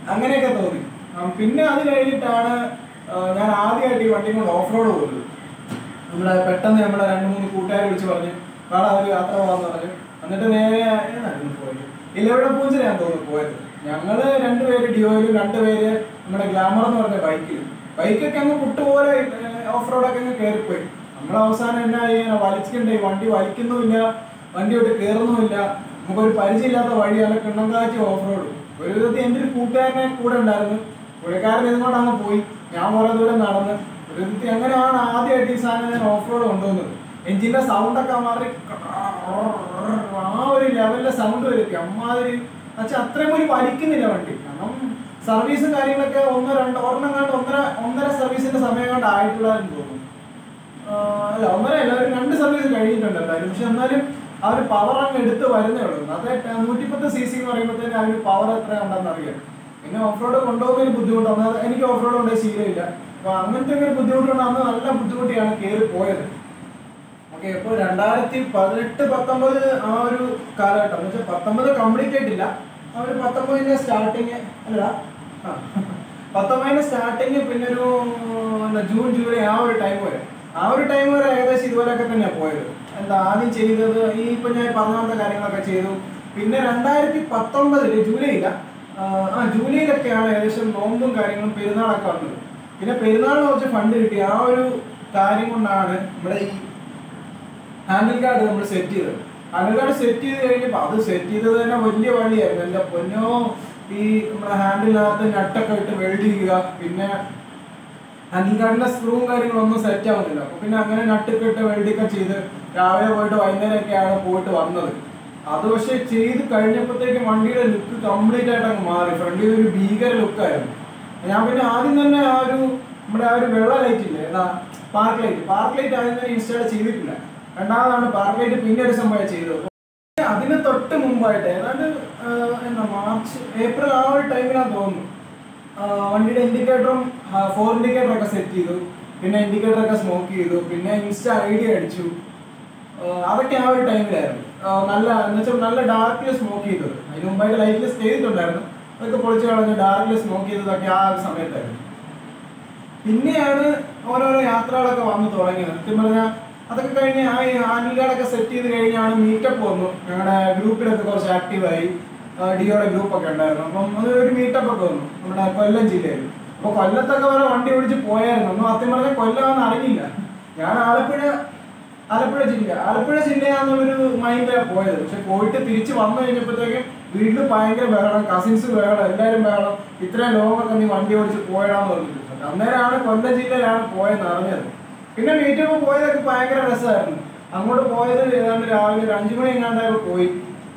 അങ്ങനെയൊക്കെ തോന്നി ആ, പിന്നെ അത് കഴിഞ്ഞിട്ടാണ് ആ, ഞാൻ ആദ്യമായിട്ട് ഈ വണ്ടി കൊണ്ട് ഓഫ് റോഡ് പോകുന്നത് നമ്മളെ പെട്ടെന്ന് നമ്മളെ രണ്ട് മൂന്ന് കൂട്ടുകാരെ വിളിച്ച് പറഞ്ഞു വേണം ഒരു യാത്ര പോകാന്ന് പറഞ്ഞു എന്നിട്ട് നേരെ ഏതായിരുന്നു പോയത് ഇലവിടെ പൂഞ്ചിലാണ് തോന്നുന്നു പോയത് ഞങ്ങള് രണ്ടുപേര് ഡിയോയിലും രണ്ടുപേര് നമ്മുടെ ഗ്ലാമർ എന്ന് പറഞ്ഞ ബൈക്കിലും ബൈക്കൊക്കെ അങ്ങ് പുട്ടുപോലെ ഓഫ് റോഡൊക്കെ അങ്ങ് കയറിപ്പോയി നമ്മൾ അവസാനം എന്നാ ചെയ്യാൻ വലിച്ചിട്ടുണ്ടേ വണ്ടി വലിക്കുന്നുമില്ല വണ്ടിയോട്ട് കയറുന്നുമില്ല നമുക്കൊരു പരിചയമില്ലാത്ത വഴി അല്ല കിണ്ണങ്കാറ്റ് ഓഫ് റോഡ് ഒരു വിധത്തിൽ എൻ്റെ ഒരു കൂട്ടുകാരനെ കൂടെ ഉണ്ടായിരുന്നു പുള്ളിക്കാരൻ ഇതുകൊണ്ട് അങ്ങ് പോയി ഞാൻ കുറെ ദൂരം നടന്ന് ഒരു വിധത്തിൽ അങ്ങനെയാണ് ആദ്യമായിട്ട് ഈ സാധനം ഞാൻ ഓഫ് റോഡ് കൊണ്ടുവന്നത് എഞ്ചിന്റെ സൗണ്ട് ഒക്കെ മാറി ആ ഒരു ലെവലിലെ സൗണ്ട് വരും അമ്മാതിരി എന്നുവെച്ചാൽ അത്രയും ഒരു വലിക്കുന്നില്ല വണ്ടി കാരണം സർവീസും കാര്യങ്ങളൊക്കെ ഒന്ന് രണ്ട് ഒരെണ്ണം കണ്ട് ഒന്നര ഒന്നര സർവീസിന്റെ സമയം കൊണ്ട് ആയിട്ടുള്ളതെന്ന് തോന്നുന്നു ആഹ് അല്ല ഒന്നര അല്ല ഒരു രണ്ട് സർവീസ് കഴിഞ്ഞിട്ടുണ്ട് എന്തായാലും പക്ഷെ എന്നാലും ആ ഒരു പവർ അങ്ങ് എടുത്ത് വരുന്നേ ഉള്ളൂ അതേ നൂറ്റിപ്പത്ത് സി സി എന്ന് പറയുമ്പോഴത്തേക്ക് ആ ഒരു പവർ എത്ര ഉണ്ടെന്ന് അറിയാം പിന്നെ ഓഫ് റോഡ് കൊണ്ടുപോകുന്നതിന് ബുദ്ധിമുട്ടാണ് അത് എനിക്ക് ഓഫ് റോഡ് കൊണ്ടുപോയി ശീലമില്ല അപ്പൊ അങ്ങനത്തെ ഒരു ബുദ്ധിമുട്ടുണ്ട് അന്ന് നല്ല ബുദ്ധിമുട്ടിയാണ് കയറി പോയത് ഓക്കെ ഇപ്പോൾ രണ്ടായിരത്തി പതിനെട്ട് പത്തൊമ്പത് ആ ഒരു കാലഘട്ടം എന്ന് വെച്ചാൽ പത്തൊമ്പത് കംപ്ലീറ്റ് ആയിട്ടില്ല ആ ഒരു പത്തൊമ്പതിന്റെ സ്റ്റാർട്ടിങ് അല്ല ആ പത്തൊമ്പതിന്റെ സ്റ്റാർട്ടിങ് പിന്നെ ഒരു എന്താ ജൂൺ ജൂലൈ ആ ഒരു ടൈം വരെ ആ ഒരു ടൈം വരെ ഏകദേശം ഇതുപോലെയൊക്കെ തന്നെയാണ് പോയത് എന്താ ആദ്യം ചെയ്തത് ഈ ഇപ്പൊ ഞാൻ പറഞ്ഞ പോലത്തെ കാര്യങ്ങളൊക്കെ ചെയ്തു പിന്നെ രണ്ടായിരത്തി പത്തൊമ്പതില് ജൂലൈയില ആ ജൂലൈയിലൊക്കെയാണ് ഏകദേശം നോമ്പും കാര്യങ്ങളും പെരുന്നാളൊക്കെ വന്നത് പിന്നെ പെരുന്നാളിന് കുറച്ച് ഫണ്ട് കിട്ടി ആ ഒരു കാര്യം കൊണ്ടാണ് നമ്മുടെ ഈ ഹാൻഡിൽ കാർഡ് നമ്മൾ സെറ്റ് ചെയ്തത് ഹാൻഡിൽ കാർഡ് സെറ്റ് ചെയ്ത് കഴിഞ്ഞപ്പോൾ അത് സെറ്റ് ചെയ്തത് തന്നെ വലിയ വഴിയായിരുന്നു എൻ്റെ പൊന്നോ ഈ നമ്മുടെ ഹാൻഡിലിനകത്ത് നട്ടൊക്കെ ഇട്ട് വെൽഡ് ചെയ്യുക പിന്നെ ഹാൻഡിൽ കാർഡിന്റെ സ്ക്രൂവും കാര്യങ്ങളൊന്നും സെറ്റ് ആവുന്നില്ല അപ്പൊ പിന്നെ അങ്ങനെ നട്ടൊക്കെ ഇട്ട് വെൽഡിയൊക്കെ ചെയ്ത് രാവിലെ പോയിട്ട് വൈകുന്നേരമൊക്കെയാണ് പോയിട്ട് വന്നത് അത് പക്ഷെ ചെയ്ത് കഴിഞ്ഞപ്പോഴത്തേക്കും വണ്ടിയുടെ ലുക്ക് കംപ്ലീറ്റ് ആയിട്ട് അങ്ങ് മാറി ഫ്രണ്ടിൽ ഒരു ഭീകര ലുക്കായിരുന്നു ഞാൻ പിന്നെ ആദ്യം തന്നെ ആ ഒരു നമ്മുടെ ആ ഒരു വെള്ള ലൈറ്റ് ഇല്ലേ ഏതാ പാർക്ക് ലൈറ്റ് പാർക്ക് ലൈറ്റ് ആദ്യം തന്നെ ഇൻസ്റ്റാൾ ചെയ്തിട്ടില്ല രണ്ടാമതാണ് പാർക്ക് ലൈറ്റ് പിന്നെ ഒരു സംഭവം ചെയ്തത് അതിന് തൊട്ട് മുമ്പായിട്ട് ഏതാണ്ട് ആ, എന്താ മാർച്ച് ഏപ്രിൽ ആ ഒരു ടൈമിലാന്ന് തോന്നുന്നു ആ, വണ്ടിയുടെ ഇൻഡിക്കേറ്ററും ഫോർ ഇൻഡിക്കേറ്റർ ഒക്കെ സെറ്റ് ചെയ്തു പിന്നെ ഇൻഡിക്കേറ്റർ ഒക്കെ സ്മോക്ക് ചെയ്തു പിന്നെ ഇൻസ്റ്റ ഐ ഡി അടിച്ചു ആ, അതൊക്കെ ആ ഒരു ടൈമിലായിരുന്നു ആ, നല്ല എന്ന് വെച്ചാൽ നല്ല ഡാർക്കിൽ സ്മോക്ക് ചെയ്തത് അതിന് മുമ്പായിട്ട് ലൈറ്റിൽ സ്റ്റേ ചെയ്തിട്ടുണ്ടായിരുന്നു അതൊക്കെ പൊളിച്ച് കളഞ്ഞ് ഡാർക്കിൽ സ്മോക്ക് ചെയ്തതൊക്കെ ആ ഒരു സമയത്തായിരുന്നു പിന്നെയാണ് ഓരോരോ യാത്രകളൊക്കെ വന്നു തുടങ്ങിയത് സത്യം പറഞ്ഞാൽ അതൊക്കെ കഴിഞ്ഞ് ആ ഹാൻഡിൽ കാർഡൊക്കെ സെറ്റ് ചെയ്ത് കഴിഞ്ഞാണ് മീറ്റപ്പ് വന്നു ഞങ്ങളുടെ ഗ്രൂപ്പിലൊക്കെ കുറച്ച് ആക്റ്റീവായി ഡിയോയുടെ ഗ്രൂപ്പ് ഒക്കെ ഉണ്ടായിരുന്നു അപ്പം അത് ഒരു മീറ്റപ്പ് ഒക്കെ വന്നു നമ്മുടെ കൊല്ലം ജില്ലയിൽ അപ്പൊ കൊല്ലത്തൊക്കെ വരെ വണ്ടി ഓടിച്ച് പോയായിരുന്നു ഒന്നും സത്യം പറഞ്ഞാൽ കൊല്ലമാണെന്ന് അറിയില്ല ഞാൻ ആലപ്പുഴ ആലപ്പുഴ ജില്ല ആലപ്പുഴ ജില്ലയാണെന്നുള്ളൊരു മൈൻഡിലാണ് പോയത് പക്ഷെ പോയിട്ട് തിരിച്ച് വന്നു കഴിഞ്ഞപ്പോഴത്തേക്കും വീട്ടിൽ ഭയങ്കര ബഹളം കസിൻസ് ബഹളം എല്ലാവരും ബഹളം ഇത്രയും ലോങ്ങൊക്കെ നീ വണ്ടി ഓടിച്ച് പോയടാന്ന് പറഞ്ഞിട്ട് അന്നേരമാണ് കൊല്ലം ജില്ലയിലാണ് പോയെന്ന് അറിഞ്ഞത് പിന്നെ മീറ്റപ്പ് പോയതൊക്കെ ഭയങ്കര രസമായിരുന്നു അങ്ങോട്ട് പോയത് ഏതാണ്ട് രാവിലെ ഒരു അഞ്ചു മണി എങ്ങാണ്ടായപ്പോൾ പോയി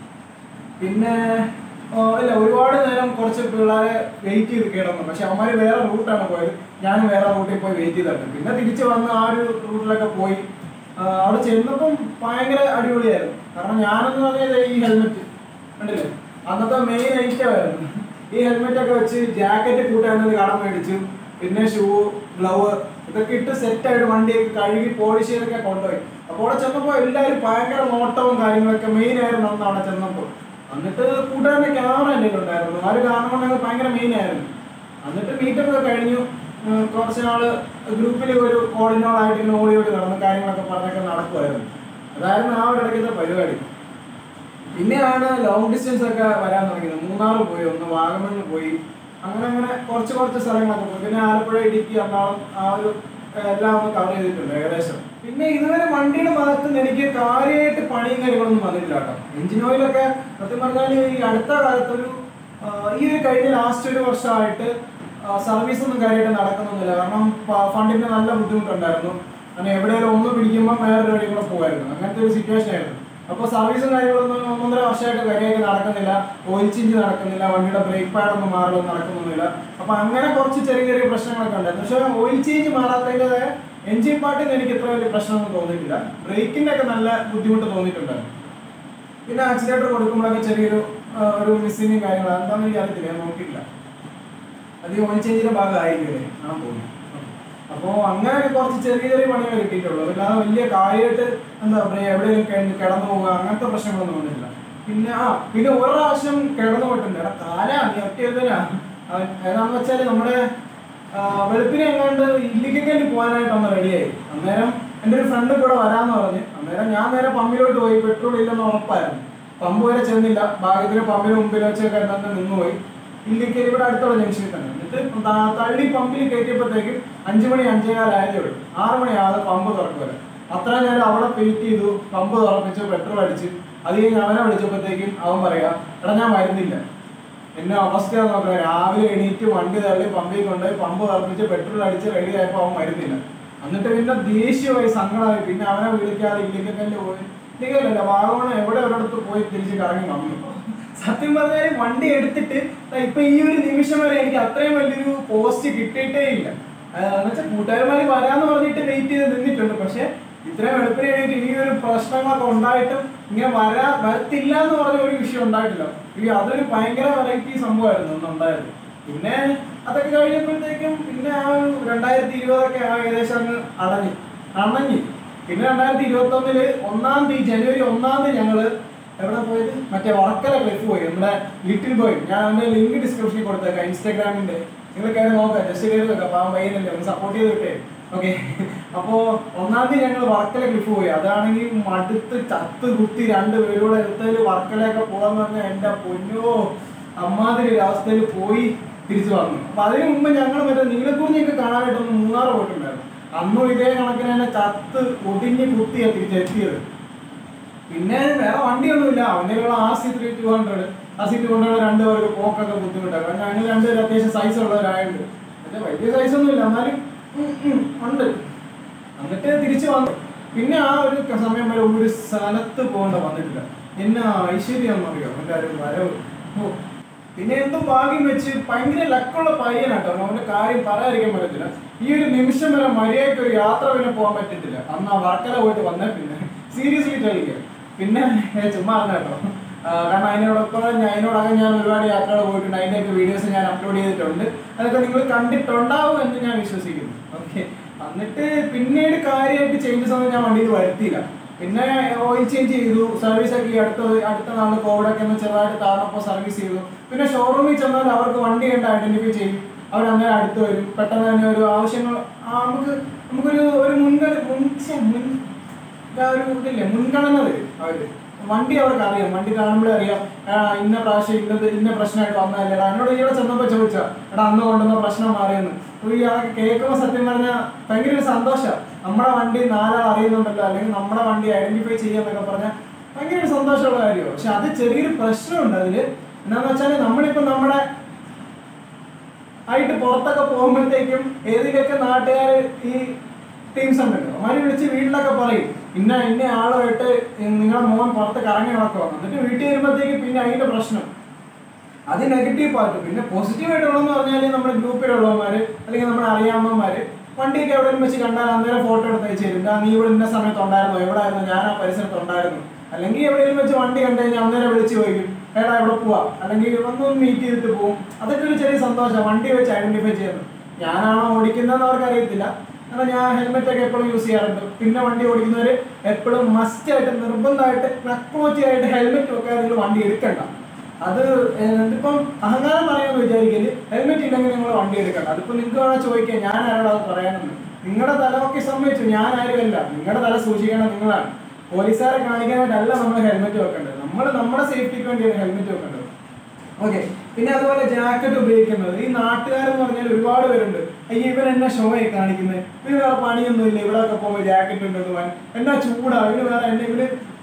പിന്നെ ആ, ഇല്ല ഒരുപാട് നേരം കുറച്ച് പിള്ളേരെ വെയിറ്റ് ചെയ്ത് കിടന്നു പക്ഷെ അവന്മാര് വേറെ റൂട്ടാണ് പോയത് ഞാൻ വേറെ റൂട്ടിൽ പോയി വെയിറ്റ് ചെയ്തിട്ടുണ്ട് പിന്നെ തിരിച്ച് വന്ന് ആ ഒരു റൂട്ടിലൊക്കെ പോയി ആ, അവിടെ ചെന്നപ്പം ഭയങ്കര അടിപൊളിയായിരുന്നു കാരണം ഞാനെന്ന് പറഞ്ഞത് ഈ ഹെൽമെറ്റ് കണ്ടില്ലേ അന്നത്തെ മെയിൻ ഐറ്റമായിരുന്നു ഈ ഹെൽമെറ്റ് ഒക്കെ വെച്ച് ജാക്കറ്റ് കൂട്ടാനത് കടം മേടിച്ചു പിന്നെ ഷൂ ഗ്ലൗവ് ഇതൊക്കെ ഇട്ട് സെറ്റായിട്ട് വണ്ടിയൊക്കെ കഴുകി പോളിഷ് ചെയ്തൊക്കെ കൊണ്ടുപോയി അപ്പോൾ അവിടെ ചെന്നപ്പോൾ എല്ലാവരും ഭയങ്കര നോട്ടവും കാര്യങ്ങളൊക്കെ മെയിൻ ആയിരുന്നു അന്ന് അവിടെ ചെന്നപ്പോൾ എന്നിട്ട് കൂട്ടുകാരൻ്റെ ക്യാമറ എൻ്റെ ഉണ്ടായിരുന്നു ആ ഒരു കാരണം കൊണ്ട് അങ്ങ് ഭയങ്കര മെയിൻ ആയിരുന്നു എന്നിട്ട് മീറ്റപ്പ് ഒക്കെ കഴിഞ്ഞു ഉം, കുറച്ച് നാള് ഗ്രൂപ്പിൽ ഒരു കോർഡിനോളായിട്ട് ഇങ്ങനെ ഓടി ഓടി നടന്ന് കാര്യങ്ങളൊക്കെ പറഞ്ഞൊക്കെ നടക്കുമായിരുന്നു അതായിരുന്നു ആ ഒരു ഇടയ്ക്കത്തെ പരിപാടി പിന്നെയാണ് ലോങ് ഡിസ്റ്റൻസ് ഒക്കെ വരാൻ തുടങ്ങിയത് മൂന്നാർ പോയി ഒന്ന് വാഗമണ്ണിൽ പോയി അങ്ങനെ അങ്ങനെ കുറച്ച് കുറച്ച് സ്ഥലങ്ങളൊക്കെ പോയി പിന്നെ ആലപ്പുഴ ഇടുക്കി എറണാകുളം ആ ഒരു ഏഹ്, എല്ലാം ഒന്ന് കവർ ചെയ്തിട്ടുണ്ട് ഏകദേശം പിന്നെ ഇതുവരെ വണ്ടിയുടെ ഭാഗത്ത് നിന്ന് എനിക്ക് കാര്യമായിട്ട് പണിയും കാര്യങ്ങളൊന്നും വന്നിട്ടില്ല കേട്ടോ എഞ്ചിൻ ഓയിലൊക്കെ സത്യം പറഞ്ഞാൽ ഈ അടുത്ത കാലത്ത് ഒരു ആഹ്, ഈ ഒരു കഴിഞ്ഞ ലാസ്റ്റ് ഒരു വർഷമായിട്ട് സർവീസ് ഒന്നും കാര്യമായിട്ട് നടക്കുന്നൊന്നുമില്ല കാരണം ഫ- ഫണ്ടിന്റെ നല്ല ബുദ്ധിമുട്ടുണ്ടായിരുന്നു അങ്ങനെ എവിടെയെങ്കിലും ഒന്ന് പിടിക്കുമ്പോൾ വേറൊരു വഴി കൂടെ പോകുമായിരുന്നു അങ്ങനത്തെ ഒരു സിറ്റുവേഷൻ ആയിരുന്നു അപ്പോൾ സർവീസും കാര്യങ്ങളൊന്നും ഒന്നൊന്നര വർഷമായിട്ട് കാര്യമായിട്ട് നടക്കുന്നില്ല ഓയിൽ ചേഞ്ച് നടക്കുന്നില്ല വണ്ടിയുടെ ബ്രേക്ക് പാഡ് ഒന്നും മാറലൊന്നും നടക്കുന്നില്ല അപ്പൊ അങ്ങനെ കുറച്ച് ചെറിയ ചെറിയ പ്രശ്നങ്ങളൊക്കെ ഉണ്ടായിരുന്നു പക്ഷേ ഓയിൽ ചേഞ്ച് മാറാത്തതിൻ്റെതായ എഞ്ചിൻ പാർട്ടിന് എനിക്ക് ഇത്ര വലിയ പ്രശ്നമൊന്നും തോന്നിയിട്ടില്ല ബ്രേക്കിന്റെ ഒക്കെ നല്ല ബുദ്ധിമുട്ട് തോന്നിയിട്ടുണ്ടായിരുന്നു പിന്നെ ആക്സിലേറ്റർ കൊടുക്കുമ്പോഴൊക്കെ ചെറിയൊരു ആ, ഒരു മിസ്സിങ്ങും കാര്യങ്ങളും എന്താണെന്ന് എനിക്ക് അറിയത്തില്ല ഞാൻ നോക്കിയിട്ടില്ല അത് ഈ ഓയിൽ ചേഞ്ചിന്റെ ഭാഗമായിരിക്കും ഞാൻ തോന്നുന്നു അപ്പോൾ അങ്ങനെ കുറച്ച് ചെറിയ ചെറിയ പണികൾ കിട്ടിയിട്ടുള്ളൂ അല്ലാതെ വലിയ കാര്യമായിട്ട് എന്താ പറയുക എവിടെയെങ്കിലും കിടന്ന് കിടന്നു പോവുക അങ്ങനത്തെ പ്രശ്നങ്ങളൊന്നും വന്നിട്ടില്ല പിന്നെ ആ പിന്നെ ഒരു പ്രാവശ്യം കിടന്നു പോയിട്ടുണ്ട് എടാ കാലാ നീ ഒറ്റ എഴുതനാ അവൻ ഏതാണെന്ന് വെച്ചാൽ നമ്മുടെ ആ, വെളുപ്പിനെ എങ്ങാണ്ട് ഇല്ലിക്കക്കല്ലിൽ പോകാനായിട്ട് ഒന്ന് റെഡിയായി അന്നേരം എൻ്റെ ഒരു ഫ്രണ്ട് കൂടെ വരാമെന്ന് പറഞ്ഞ് അന്നേരം ഞാൻ നേരെ പമ്പിലോട്ട് പോയി പെട്രോൾ ഇല്ലെന്ന് ഉറപ്പായിരുന്നു പമ്പ് വരെ ചെന്നില്ല ഭാഗ്യത്തിന് പമ്പിന് മുമ്പിൽ വെച്ചൊക്കെ തന്നെ നിന്നുപോയി ഇല്ലിക്കൽ ഇവിടെ അടുത്തുള്ള ജംഗ്ഷനിൽ തന്നെ എന്നിട്ട് ത- തള്ളി പമ്പിൽ കയറ്റിയപ്പോഴത്തേക്കും അഞ്ചു മണി അഞ്ചേകാലായതേ ഉള്ളൂ ആറ് മണിയാകാതെ പമ്പ് തുറക്കുമല്ലോ അത്ര നേരം അവിടെ വെയിറ്റ് ചെയ്തു പമ്പ് തുറപ്പിച്ചു പെട്രോൾ അടിച്ച് അത് കഴിഞ്ഞ് അവനെ വിളിച്ചപ്പോഴത്തേക്കും അവൻ പറയാ എടാ ഞാൻ വരുന്നില്ല എന്നെ അവസ്ഥ നോക്കുക രാവിലെ എണീറ്റ് വണ്ടി തള്ളി പമ്പിൽ കൊണ്ടുപോയി പമ്പ് തറപ്പിച്ച് പെട്രോൾ അടിച്ച് റെഡി ആയപ്പോൾ അവൻ വരുന്നില്ല എന്നിട്ട് പിന്നെ ദേഷ്യമായി സങ്കടമായി പിന്നെ അവനെ വിളിക്കാതെ ഇല്ലിക്കല്ല് പോയി ഇല്ലിക്കല്ല വാഗമണ് എവിടെ ഒരിടത്ത് പോയി തിരിച്ച് കറങ്ങി വന്നു സത്യം പറഞ്ഞാൽ വണ്ടി എടുത്തിട്ട് ദാ ഇപ്പൊ ഈ ഒരു നിമിഷം വരെ എനിക്ക് അത്രയും വലിയൊരു പോസ്റ്റ് കിട്ടിയിട്ടേ ഇല്ല എന്നുവെച്ചാൽ കൂട്ടുകാരന്മാര് വരാന്ന് പറഞ്ഞിട്ട് വെയിറ്റ് ചെയ്ത് നിന്നിട്ടുണ്ട് പക്ഷെ ഇത്രയും വെളുപ്പിന് വേണ്ടിയിട്ട് ഈ ഒരു പ്രശ്നങ്ങളൊക്കെ ഉണ്ടായിട്ടും ഇങ്ങനെ വരാ വരത്തില്ല എന്ന് പറഞ്ഞ ഒരു വിഷയം ഉണ്ടായിട്ടില്ല ഈ അതൊരു ഭയങ്കര വെറൈറ്റി സംഭവമായിരുന്നു അന്ന് ഉണ്ടായത് പിന്നെ അതൊക്കെ കഴിഞ്ഞപ്പോഴത്തേക്കും പിന്നെ ആ ഒരു രണ്ടായിരത്തി ഇരുപതൊക്കെ ആ ഏകദേശം അങ്ങ് അടഞ്ഞു അണഞ്ഞു പിന്നെ രണ്ടായിരത്തി ഇരുപത്തി ഒന്നില് ഒന്നാം തീയതി ജനുവരി ഒന്നാം തീയതി ഞങ്ങള് എവിടെ പോയത് മറ്റേ വർക്കല ക്ലിഫ് പോയി നമ്മുടെ ലിറ്റിൽ ബോയ് ഞാൻ അതിന്റെ ലിങ്ക് ഡിസ്ക്രിപ്ഷനിൽ കൊടുത്തേക്കാം ഇൻസ്റ്റാഗ്രാമിന്റെ നിങ്ങൾ കയറി നോക്കാം ജസ്റ്റ് കയറി നോക്കാം പാവം പയ്യനല്ലേ ഒന്ന് സപ്പോർട്ട് ചെയ്ത് വിട്ടേ ഓക്കെ അപ്പോ ഒന്നാം തീയതി ഞങ്ങൾ വർക്കല ക്ലിഫ് പോയി അതാണെങ്കിൽ മടുത്ത് ചത്ത് കുത്തി രണ്ട് പേരൂടെ എടുത്തതിൽ വർക്കലയൊക്കെ പോകാന്ന് പറഞ്ഞാൽ എന്റെ പൊന്നോ അമ്മാതിരി ഒരു അവസ്ഥയിൽ പോയി തിരിച്ചു വന്നു അപ്പൊ അതിന് മുമ്പ് ഞങ്ങൾ മറ്റേ നീലക്കുറിഞ്ഞൊക്കെ കാണാനായിട്ട് ഒന്ന് മൂന്നാർ പോയിട്ടുണ്ടായിരുന്നു അന്നും ഇതേ കണക്കിന് തന്നെ ചത്ത് ഒടിഞ്ഞ് കുത്തിയാ തിരിച്ചെത്തിയത് പിന്നെ വേറെ വണ്ടിയൊന്നുമില്ല അവൻ്റെ R C three two hundred R C two hundred രണ്ടുപേർക്ക് പോക്കൊക്കെ ബുദ്ധിമുട്ടാണ് കാരണം ഞങ്ങൾ രണ്ടുപേരും അത്യാവശ്യം സൈസ് ഉള്ളവരായുണ്ട് പക്ഷേ വലിയ സൈസ് ഒന്നുമില്ല എന്നാലും ഉം, ഉം, ഉണ്ട് എന്നിട്ട് തിരിച്ചു വന്നു പിന്നെ ആ ഒരു സമയം വരെ ഒരു സ്ഥലത്ത് പോകേണ്ട വന്നിട്ടില്ല എന്നാ ഐശ്വര്യം എന്നറിയോ എൻ്റെ ഒരു വരവ് ഓ. പിന്നെ എന്തും ഭാഗ്യം വെച്ച് ഭയങ്കര ലക്കുള്ള പയ്യനാട്ടോ അവന്റെ കാര്യം പറയാതിരിക്കാൻ പറ്റത്തില്ല ഈ ഒരു നിമിഷം വരെ മര്യാദയ്ക്ക് ഒരു യാത്ര പിന്നെ പോകാൻ പറ്റത്തില്ല അന്ന് ആ വർക്കല പോയിട്ട് വന്നേ പിന്നെ സീരിയസ്ലി കളിക്കുക പിന്നെ ഏ, ചുമ്മാ അറിഞ്ഞ കേട്ടോ ആ, കാരണം അതിനോടൊപ്പം ഞാൻ അതിനോടകം ഞാൻ ഒരുപാട് യാത്രകൾ പോയിട്ടുണ്ട് അതിൻ്റെയൊക്കെ വീഡിയോസ് ഞാൻ അപ്ലോഡ് ചെയ്തിട്ടുണ്ട് അതൊക്കെ നിങ്ങൾ കണ്ടിട്ടുണ്ടാവും എന്ന് ഞാൻ വിശ്വസിക്കുന്നു ഓക്കെ എന്നിട്ട് പിന്നീട് കാര്യമായിട്ട് ചേഞ്ചസ് ഒന്നും ഞാൻ വണ്ടിയിൽ വരുത്തിയില്ല പിന്നെ ഓയിൽ ചേഞ്ച് ചെയ്തു സർവീസ് ഒക്കെ ഈ അടുത്ത അടുത്ത നാള് കോവിഡൊക്കെ ഒന്ന് ചെറുതായിട്ട് താഴ്ന്നപ്പോൾ സർവീസ് ചെയ്തു പിന്നെ ഷോറൂമിൽ ചെന്നാൽ അവർക്ക് വണ്ടി കണ്ട് ഐഡന്റിഫൈ ചെയ്യും അവർ അങ്ങനെ അടുത്ത് വരും പെട്ടെന്ന് തന്നെ ഒരു ആവശ്യങ്ങൾ ആ, നമുക്ക് നമുക്കൊരു ഒരു മുൻഗണന മുൻ ഛെ, മുൻ ആ ഒരു ഇതില്ലേ മുൻഗണന തരും അവര് വണ്ടി അവർക്ക് അറിയാം വണ്ടി കാണുമ്പോഴേ അറിയാം ആ, ഇന്ന പ്രാവശ്യം ഇന്നത് ഇന്ന പ്രശ്നമായിട്ട് വന്നതല്ലേടാ എന്നോട് ഇവിടെ ചെന്നപ്പോ ചോദിച്ചാ എടാ അന്ന് കൊണ്ടുവന്ന പ്രശ്നം മാറിയെന്ന് അപ്പൊ ഈ അതൊക്കെ കേൾക്കുമ്പോൾ സത്യം പറഞ്ഞാൽ ഭയങ്കര ഒരു സന്തോഷം നമ്മുടെ വണ്ടി നാലാൾ അറിയുന്നുണ്ടല്ലോ അല്ലെങ്കിൽ നമ്മുടെ വണ്ടി ഐഡന്റിഫൈ ചെയ്യാന്നൊക്കെ പറഞ്ഞാൽ ഭയങ്കര ഒരു സന്തോഷമുള്ള കാര്യമാണ് പക്ഷെ അത് ചെറിയൊരു പ്രശ്നമുണ്ട് അതില് എന്താന്ന് വെച്ചാൽ നമ്മളിപ്പോ നമ്മുടെ ആയിട്ട് പുറത്തൊക്കെ പോകുമ്പോഴത്തേക്കും ഏതിലൊക്കെ നാട്ടുകാർ ഈ ടീംസ് ഉണ്ടല്ലോ അവന്മാര് വിളിച്ച് വീട്ടിലൊക്കെ പറയും ഇന്ന ഇന്ന ആളുമായിട്ട് നിങ്ങളുടെ മോൻ പുറത്ത് കറങ്ങി നടക്കുക എന്നിട്ട് വീട്ടിൽ വരുമ്പോഴത്തേക്ക് പിന്നെ അതിന്റെ പ്രശ്നം അത് നെഗറ്റീവ് പാർട്ട് പിന്നെ പോസിറ്റീവ് ആയിട്ടുള്ളതെന്ന് പറഞ്ഞാൽ നമ്മുടെ ഗ്രൂപ്പിലുള്ളവന്മാര് അല്ലെങ്കിൽ നമ്മുടെ അറിയാവുന്നവന്മാര് വണ്ടിയൊക്കെ എവിടെയും വെച്ച് കണ്ടാൽ അന്നേരം ഫോട്ടോ എടുത്ത് അയച്ചു തരും "ദാ നീ ഇവിടെ ഇന്ന സമയത്ത് ഉണ്ടായിരുന്നോ എവിടെ ആയിരുന്നു ഞാൻ ആ പരിസരത്ത് ഉണ്ടായിരുന്നു അല്ലെങ്കിൽ എവിടെയെങ്കിലും വെച്ച് വണ്ടി കണ്ടു കഴിഞ്ഞാൽ അന്നേരം വിളിച്ച് ചോദിക്കും എടാ എവിടെ പോവാ അല്ലെങ്കിൽ ഒന്ന് മീറ്റ് ചെയ്തിട്ട് പോകും അതൊക്കെ ഒരു ചെറിയ സന്തോഷം വണ്ടി വെച്ച് ഐഡന്റിഫൈ ചെയ്യുന്നു ഞാനാണോ ഓടിക്കുന്നതെന്ന് അവർക്ക് അറിയത്തില്ല കാരണം ഞാൻ ഹെൽമെറ്റ് ഒക്കെ എപ്പോഴും യൂസ് ചെയ്യാറുണ്ട് പിന്നെ വണ്ടി ഓടിക്കുന്നവർ എപ്പോഴും മസ്റ്റ് ആയിട്ട് നിർബന്ധമായിട്ട് ക്ലച്ച് ആയിട്ട് ഹെൽമെറ്റ് വെക്കാതെ നിങ്ങൾ വണ്ടി എടുക്കണ്ട അത് ഏഹ്, ഇതിപ്പം അഹങ്കാരം പറയാമെന്ന് വിചാരിക്കല് ഹെൽമെറ്റ് ഇല്ലെങ്കിൽ നിങ്ങൾ വണ്ടി എടുക്കണ്ട അതിപ്പോ നിങ്ങൾക്ക് വേണേൽ ചോദിക്കാം ഞാൻ ആരോട് അത് പറയാനെന്ന് നിങ്ങളുടെ തലമൊക്കെ സമ്മതിച്ചു ഞാൻ ആരുമല്ല നിങ്ങളുടെ തല സൂക്ഷിക്കണം നിങ്ങളാണ് പോലീസുകാരെ കാണിക്കാനായിട്ടല്ല നമ്മൾ ഹെൽമെറ്റ് വെക്കേണ്ടത് നമ്മൾ നമ്മുടെ സേഫ്റ്റിക്ക് വേണ്ടിയാണ് ഹെൽമെറ്റ് വെക്കേണ്ടത് ഓക്കെ പിന്നെ അതുപോലെ ജാക്കറ്റ് ഉപയോഗിക്കുന്നത് ഈ നാട്ടുകാരെന്ന് പറഞ്ഞാൽ ഒരുപാട് പേരുണ്ട് അയ്യോ ഇവൻ എന്നാ ഷോയെ കാണിക്കുന്നത് ഇവന് വേറെ പണിയൊന്നും ഇല്ല ഇവിടെ ഒക്കെ പോകുമ്പോൾ ജാക്കറ്റ് ഉണ്ടെന്ന് പോകാൻ എന്നാ ചൂടാ ഇവന് വേറെ എന്നെ ഇവന്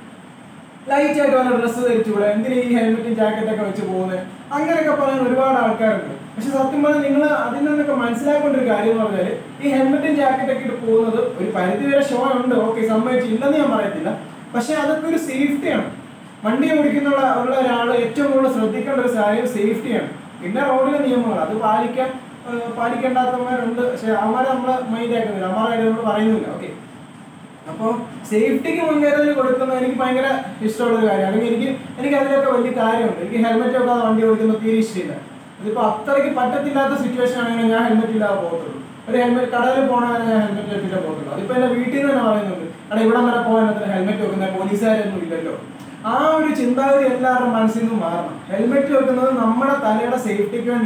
ലൈറ്റ് ആയിട്ട് വല്ല ഡ്രസ്സ് ധരിച്ചുകൂടെ എന്തിനാ ഈ ഹെൽമെറ്റും ജാക്കറ്റ് ഒക്കെ വെച്ച് പോകുന്നത് അങ്ങനെയൊക്കെ പറയാൻ ഒരുപാട് ആൾക്കാരുണ്ട് പക്ഷെ സത്യം പറഞ്ഞാൽ നിങ്ങൾ അതിൽ നിന്നൊക്കെ മനസ്സിലാക്കേണ്ട ഒരു കാര്യം എന്ന് പറഞ്ഞാൽ ഈ ഹെൽമെറ്റും ജാക്കറ്റ് ഒക്കെ ഇട്ട് പോകുന്നത് ഒരു പരിധി വരെ ഷോ ഉണ്ട് ഓക്കെ സമ്മതിച്ചു ഇല്ലെന്ന് ഞാൻ പറയത്തില്ല പക്ഷെ അതൊക്കെ ഒരു സേഫ്റ്റിയാണ് വണ്ടി ഓടിക്കുന്ന ഉള്ള ഒരാൾ ഏറ്റവും കൂടുതൽ ശ്രദ്ധിക്കേണ്ട ഒരു കാര്യം സേഫ്റ്റിയാണ് പിന്നെ റോഡിലെ നിയമങ്ങൾ അത് പാലിക്കാൻ ഏഹ്, പാലിക്കേണ്ടാത്തവന്മാരുണ്ട് പക്ഷെ അവന്മാരെ നമ്മൾ മൈൻഡ് ആക്കുന്നില്ല അവന്മാരെ നമ്മൾ പറയുന്നില്ല ഓക്കെ അപ്പോൾ സേഫ്റ്റിക്ക് മുൻകരുതൽ കൊടുക്കുന്നത് എനിക്ക് ഭയങ്കര ഇഷ്ടമുള്ള ഒരു കാര്യം അല്ലെങ്കിൽ എനിക്ക് എനിക്ക് അതിലൊക്കെ വലിയ കാര്യമുണ്ട് എനിക്ക് ഹെൽമെറ്റ് വെക്കാതെ വണ്ടി ഓടിക്കുന്നത് തീരെ ഇഷ്ടമില്ല ഇതിപ്പോൾ അത്രയ്ക്ക് പറ്റത്തില്ലാത്ത സിറ്റുവേഷൻ ആണെങ്കിൽ ഞാൻ ഹെൽമെറ്റ് ഇല്ലാതെ പോകത്തുള്ളൂ ഒരു ഹെൽമെറ്റ് കടയിൽ പോകണമെങ്കിൽ ഞാൻ ഹെൽമെറ്റ് വെച്ചിട്ടേ പോകത്തുള്ളൂ അതിപ്പോൾ എൻ്റെ വീട്ടിൽ നിന്ന് തന്നെ പറയുന്നുണ്ട് അവിടെ ഇവിടം വരെ പോകാൻ അത്ര ഹെൽമെറ്റ് വെക്കുന്ന പോലീസുകാരൊന്നും ഇല്ലല്ലോ ആ ഒരു ചിന്താഗതി എല്ലാവരുടെ മനസ്സിൽ നിന്നും മാറണം ഹെൽമെറ്റ് വെക്കുന്നത് നമ്മുടെ തലയുടെ സേഫ്റ്റിക്ക് വേണ്ടിയാണ്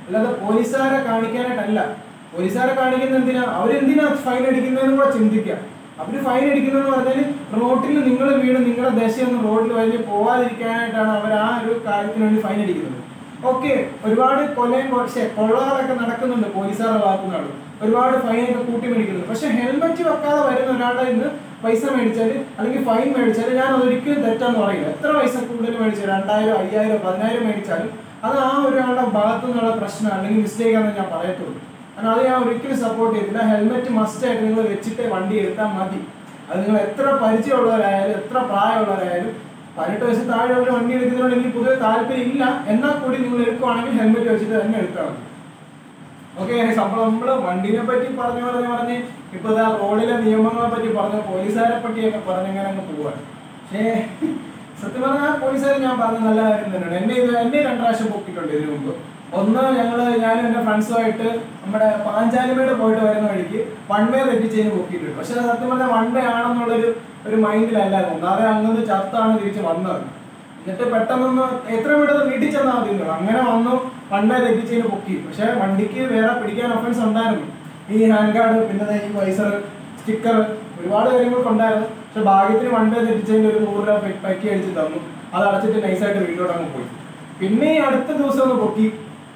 അല്ലാതെ പോലീസുകാരെ കാണിക്കാനായിട്ടല്ല പോലീസുകാരെ കാണിക്കുന്ന എന്തിനാ അവരെന്തിനാ ഫൈൻ അടിക്കുന്നതെന്ന് കൂടെ ചിന്തിക്കുക അവര് ഫൈൻ അടിക്കുന്നതെന്ന് പറഞ്ഞാൽ റോട്ടിൽ നിങ്ങൾ വീണ് നിങ്ങളുടെ ദശയൊന്നും റോഡിൽ വലിയ പോവാതിരിക്കാനായിട്ടാണ് അവർ ആ ഒരു കാര്യത്തിന് വേണ്ടി ഫൈൻ അടിക്കുന്നത് ഓക്കെ ഒരുപാട് കൊലയും പക്ഷേ കൊള്ളകളൊക്കെ നടക്കുന്നുണ്ട് പോലീസുകാരുടെ ഭാഗത്തു നിന്നാണ് ഒരുപാട് ഫൈനൊക്കെ കൂട്ടി മേടിക്കുന്നുണ്ട് പക്ഷെ ഹെൽമെറ്റ് വെക്കാതെ വരുന്ന ഒരാളുടെ ഇന്ന് പൈസ മേടിച്ചാൽ അല്ലെങ്കിൽ ഫൈൻ മേടിച്ചാൽ ഞാൻ അതൊരിക്കലും തെറ്റാന്ന് പറയില്ല എത്ര പൈസ കൂടുതൽ മേടിച്ചാൽ രണ്ടായിരം അയ്യായിരം പതിനായിരം മേടിച്ചാലും അത് ആ ഒരാളുടെ ഭാഗത്തു നിന്നുള്ള പ്രശ്നം അല്ലെങ്കിൽ മിസ്റ്റേക്ക് ആണെന്ന് ഞാൻ പറയത്തുള്ളൂ കാരണം അത് ഞാൻ ഒരിക്കലും സപ്പോർട്ട് ചെയ്തില്ല ഹെൽമെറ്റ് മസ്റ്റ് ആയിട്ട് നിങ്ങൾ വെച്ചിട്ട് വണ്ടി എടുത്താൽ മതി അത് നിങ്ങൾ എത്ര പരിചയമുള്ളവരായാലും എത്ര പ്രായമുള്ളവരായാലും പതിനെട്ട് വയസ്സ് താഴെയുള്ള വണ്ടി എടുക്കുന്നതുകൊണ്ട് എനിക്ക് പൊതുവെ താല്പര്യം ഇല്ല എന്നാൽ കൂടി നിങ്ങൾ എടുക്കുവാണെങ്കിൽ ഹെൽമെറ്റ് വെച്ചിട്ട് തന്നെ എടുത്താൽ മതി ഓക്കെ അപ്പോൾ നമ്മള് വണ്ടീനെ പറ്റി പറഞ്ഞു പറഞ്ഞ് പറഞ്ഞ് ഇപ്പൊ ഇതാ റോഡിലെ നിയമങ്ങളെ പറ്റി പറഞ്ഞു പോലീസുകാരെ പറ്റിയൊക്കെ പറഞ്ഞ് ഇങ്ങനെ അങ്ങ് പോവാണ് പക്ഷേ സത്യം പറഞ്ഞാൽ പോലീസുകാർ ഞാൻ പറഞ്ഞ നല്ല കാര്യം തന്നെയാണ് എന്നെ ഇത് എന്നെ രണ്ട് പ്രാവശ്യം പൊക്കിയിട്ടുണ്ട് ഇതിനു മുമ്പ് ഒന്ന് ഞങ്ങള് ഞാനും എന്റെ ഫ്രണ്ട്സുമായിട്ട് നമ്മുടെ പാഞ്ചാലിമേട് പോയിട്ട് വരുന്ന വഴിക്ക് വൺ വേ തെറ്റിച്ചതിന് പൊക്കിയിട്ടുണ്ട് പക്ഷെ സത്യം പറഞ്ഞാൽ വൺ വേ ആണെന്നുള്ളൊരു ഒരു മൈൻഡിലല്ലായിരുന്നു ഒന്നാമതെ അങ്ങനെ ചത്താണ് തിരിച്ച് വന്നത് എന്നിട്ട് പെട്ടെന്നൊന്ന് എത്ര പെട്ടെന്ന് വീട്ടിൽ ചെന്നാൽ മതി നിങ്ങൾ അങ്ങനെ വന്നു വണ്ടേ തെറ്റിച്ചതിന് പൊക്കി പക്ഷെ വണ്ടിക്ക് വേറെ പിടിക്കാൻ ഒഫൻസ് ഉണ്ടായിരുന്നു ഈ ഹാൻഡ് കാർഡ് പിന്നെ ദേ ഈ വൈസർ സ്റ്റിക്കർ ഒരുപാട് കാര്യങ്ങളൊക്കെ ഉണ്ടായിരുന്നു പക്ഷെ ഭാഗ്യത്തിന് വണ്ടേ തെറ്റിച്ചതിന്റെ ഒരു നൂറ് രൂപ പെ- പറ്റി അടിച്ച് തന്നു അത് അടച്ചിട്ട് നൈസായിട്ട് വീട്ടിലോട്ട് അങ്ങ് പോയി പിന്നെ ഈ അടുത്ത ദിവസം ഒന്ന് പൊക്കി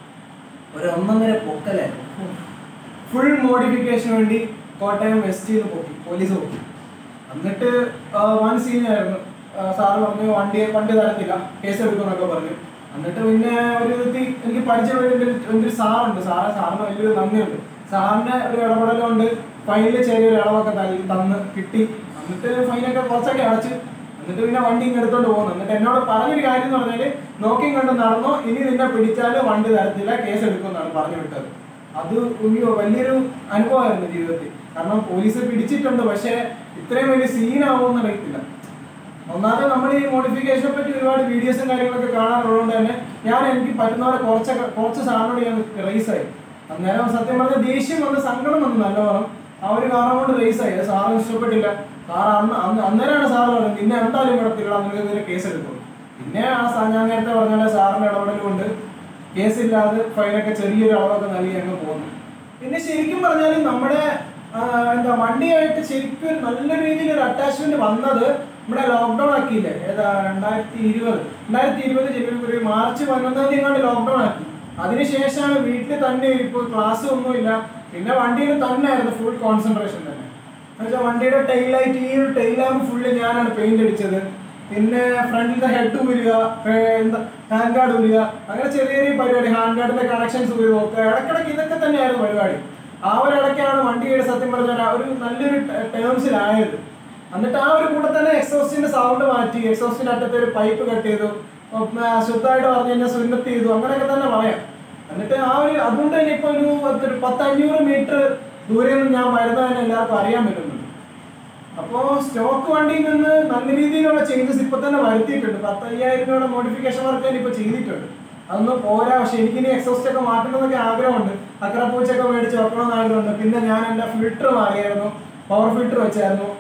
ഒരു ഒന്നൊന്നര പൊക്കലായിരുന്നു ഫുൾ മോഡിഫിക്കേഷന് വേണ്ടി കോട്ടയം വെസ്റ്റ് നിന്ന് പൊക്കി പോലീസ് പൊക്കി എന്നിട്ട് ആ, വൻ സീനായിരുന്നു സാറ് പറഞ്ഞു വണ്ടി വണ്ടി തരത്തില്ല കേസ് എടുക്കുമെന്നൊക്കെ പറഞ്ഞു എന്നിട്ട് പിന്നെ ഒരു വിധത്തിൽ എനിക്ക് പരിചയമുള്ള എൻ്റെ ഒരു- എൻ്റെ ഒരു സാറുണ്ട് സാറ് സാറിന് വലിയൊരു നന്ദിയുണ്ട് സാറിന്റെ ഒരു ഇടപെടലുകൊണ്ട് ഫൈനിൽ ചെറിയൊരു ഇളവൊക്കെ തല്ലി തന്ന് കിട്ടി എന്നിട്ട് ഫൈനൊക്കെ കുറച്ചൊക്കെ അടച്ച് എന്നിട്ട് പിന്നെ വണ്ടി ഇങ്ങ് എടുത്തോണ്ട് പോകുന്നു എന്നിട്ട് എന്നോട് പറഞ്ഞൊരു കാര്യം എന്ന് പറഞ്ഞാല് നോക്കിയും കണ്ട് നടന്നോ ഇനി നിന്നെ പിടിച്ചാല് വണ്ടി തരത്തില്ല കേസ് എടുക്കുമെന്നാണ് പറഞ്ഞു വിട്ടത് അത് ഒരു വലിയൊരു അനുഭവമായിരുന്നു ജീവിതത്തിൽ കാരണം പോലീസ് പിടിച്ചിട്ടുണ്ട് പക്ഷെ ഇത്രയും വലിയ സീനാവുമെന്ന് അറിയത്തില്ല ഒന്നാമത് നമ്മൾ ഈ മോഡിഫിക്കേഷനെ പറ്റി ഒരുപാട് വീഡിയോസും കാര്യങ്ങളൊക്കെ കാണാറുള്ളതുകൊണ്ട് തന്നെ ഞാൻ എനിക്ക് പറ്റുന്ന പോലെ കുറച്ചൊക്കെ കുറച്ച് സാറിനോട് ഞാൻ റേസ് ആയി അന്നേരം സത്യം പറഞ്ഞ ദേഷ്യം വന്ന് സങ്കടം വന്നു നല്ലവണ്ണം ആ ഒരു കാരണം കൊണ്ട് റേസ് ആയി അത് സാറിന് ഇഷ്ടപ്പെട്ടില്ല സാർ അന്ന് അന്ന് അന്നേരമാണ് സാറ് പറഞ്ഞത് നിന്നെ എന്തായാലും വിടത്തില്ല നിനക്ക് ഇതിന് കേസ് എടുക്കും പിന്നെ ആ സാ- ഞാൻ നേരത്തെ പറഞ്ഞ പോലെ സാറിന്റെ ഇടപെടൽ കൊണ്ട് കേസില്ലാതെ ഫൈനൊക്കെ ചെറിയൊരു അളവൊക്കെ നൽകി അങ്ങ് പോകുന്നു പിന്നെ ശരിക്കും പറഞ്ഞാൽ നമ്മുടെ ആ, എന്താ വണ്ടിയായിട്ട് ശരിക്കും ഒരു നല്ല രീതിയിൽ ഒരു അറ്റാച്ച്മെന്റ് വന്നത് നമ്മുടെ ലോക്ക്ഡൌൺ ആക്കിയില്ലേ ഏതാ രണ്ടായിരത്തി ഇരുപത് രണ്ടായിരത്തി ഇരുപത് ജനുവരി ഒരു മാർച്ച് പതിനൊന്നാം തീയതി എങ്ങാണ്ട് ലോക്ക്ഡൌൺ ആക്കി അതിനുശേഷമാണ് വീട്ടിൽ തന്നെ ഇപ്പോൾ ക്ലാസ് ഒന്നുമില്ല പിന്നെ വണ്ടിയിൽ തന്നെ ആയിരുന്നു ഫുൾ കോൺസെൻട്രേഷൻ തന്നെ എന്നുവെച്ചാൽ വണ്ടിയുടെ ടൈൽ ലൈറ്റ് ഈ ഒരു ടൈൽ ലാമ്പ് ഫുള്ള് ഞാനാണ് പെയിന്റ് അടിച്ചത് പിന്നെ ഫ്രണ്ടിലത്തെ ഹെഡ് ഊരുക ഏർ എന്താ ഹാൻഡ് ഗാർഡ് ഊരുക അങ്ങനെ ചെറിയ ചെറിയ പരിപാടി ഹാൻഡ് ഗാർഡിന്റെ കണക്ഷൻസ് ഊരി നോക്കുക ഇടക്കിടക്ക് ഇതൊക്കെ തന്നെയായിരുന്നു പരിപാടി ആ ഒരു ഇടയ്ക്കാണ് വണ്ടിയുടെ സത്യം പറഞ്ഞാൽ ഒരു നല്ലൊരു ടേംസിലായത് എന്നിട്ട് ആ ഒരു കൂടെ തന്നെ എക്സോസ്റ്റിന്റെ സൗണ്ട് മാറ്റി എക്സോസ്റ്റിന്റെ അറ്റത്ത് ഒരു പൈപ്പ് കട്ട് ചെയ്തു ഉം, ആ, ശുദ്ധമായിട്ട് പറഞ്ഞു കഴിഞ്ഞാൽ സുന്നത്ത് ചെയ്തു അങ്ങനെയൊക്കെ തന്നെ പറയാം എന്നിട്ട് ആ ഒരു അതുകൊണ്ട് തന്നെ ഇപ്പൊ ഒരു പത്ത് ഒരു പത്ത് അഞ്ഞൂറ് മീറ്റർ ദൂരെ നിന്ന് ഞാൻ വരുന്നതിന് എല്ലാവർക്കും അറിയാൻ പറ്റുന്നുണ്ട് അപ്പോ സ്റ്റോക്ക് വണ്ടിയിൽ നിന്ന് നല്ല രീതിയിലുള്ള ചേഞ്ചസ് ഇപ്പൊ തന്നെ വരുത്തിയിട്ടുണ്ട് പത്ത് അയ്യായിരം രൂപയുടെ മോഡിഫിക്കേഷൻ വർക്ക് ഞാൻ ഇപ്പൊ ചെയ്തിട്ടുണ്ട് അതൊന്നും പോരാ പക്ഷെ എനിക്കിനി എക്സോസ്റ്റ് ഒക്കെ മാറ്റണമെന്നൊക്കെ ആഗ്രഹമുണ്ട് അക്രപ്പൂച്ചൊക്കെ മേടിച്ച് വെക്കണമെന്ന് ആഗ്രഹമുണ്ട് പിന്നെ ഞാൻ എൻ്റെ ഫിൽറ്റർ മാറിയായിരുന്നു പവർ ഫിൽറ്റർ വെച്ചായിരുന്നു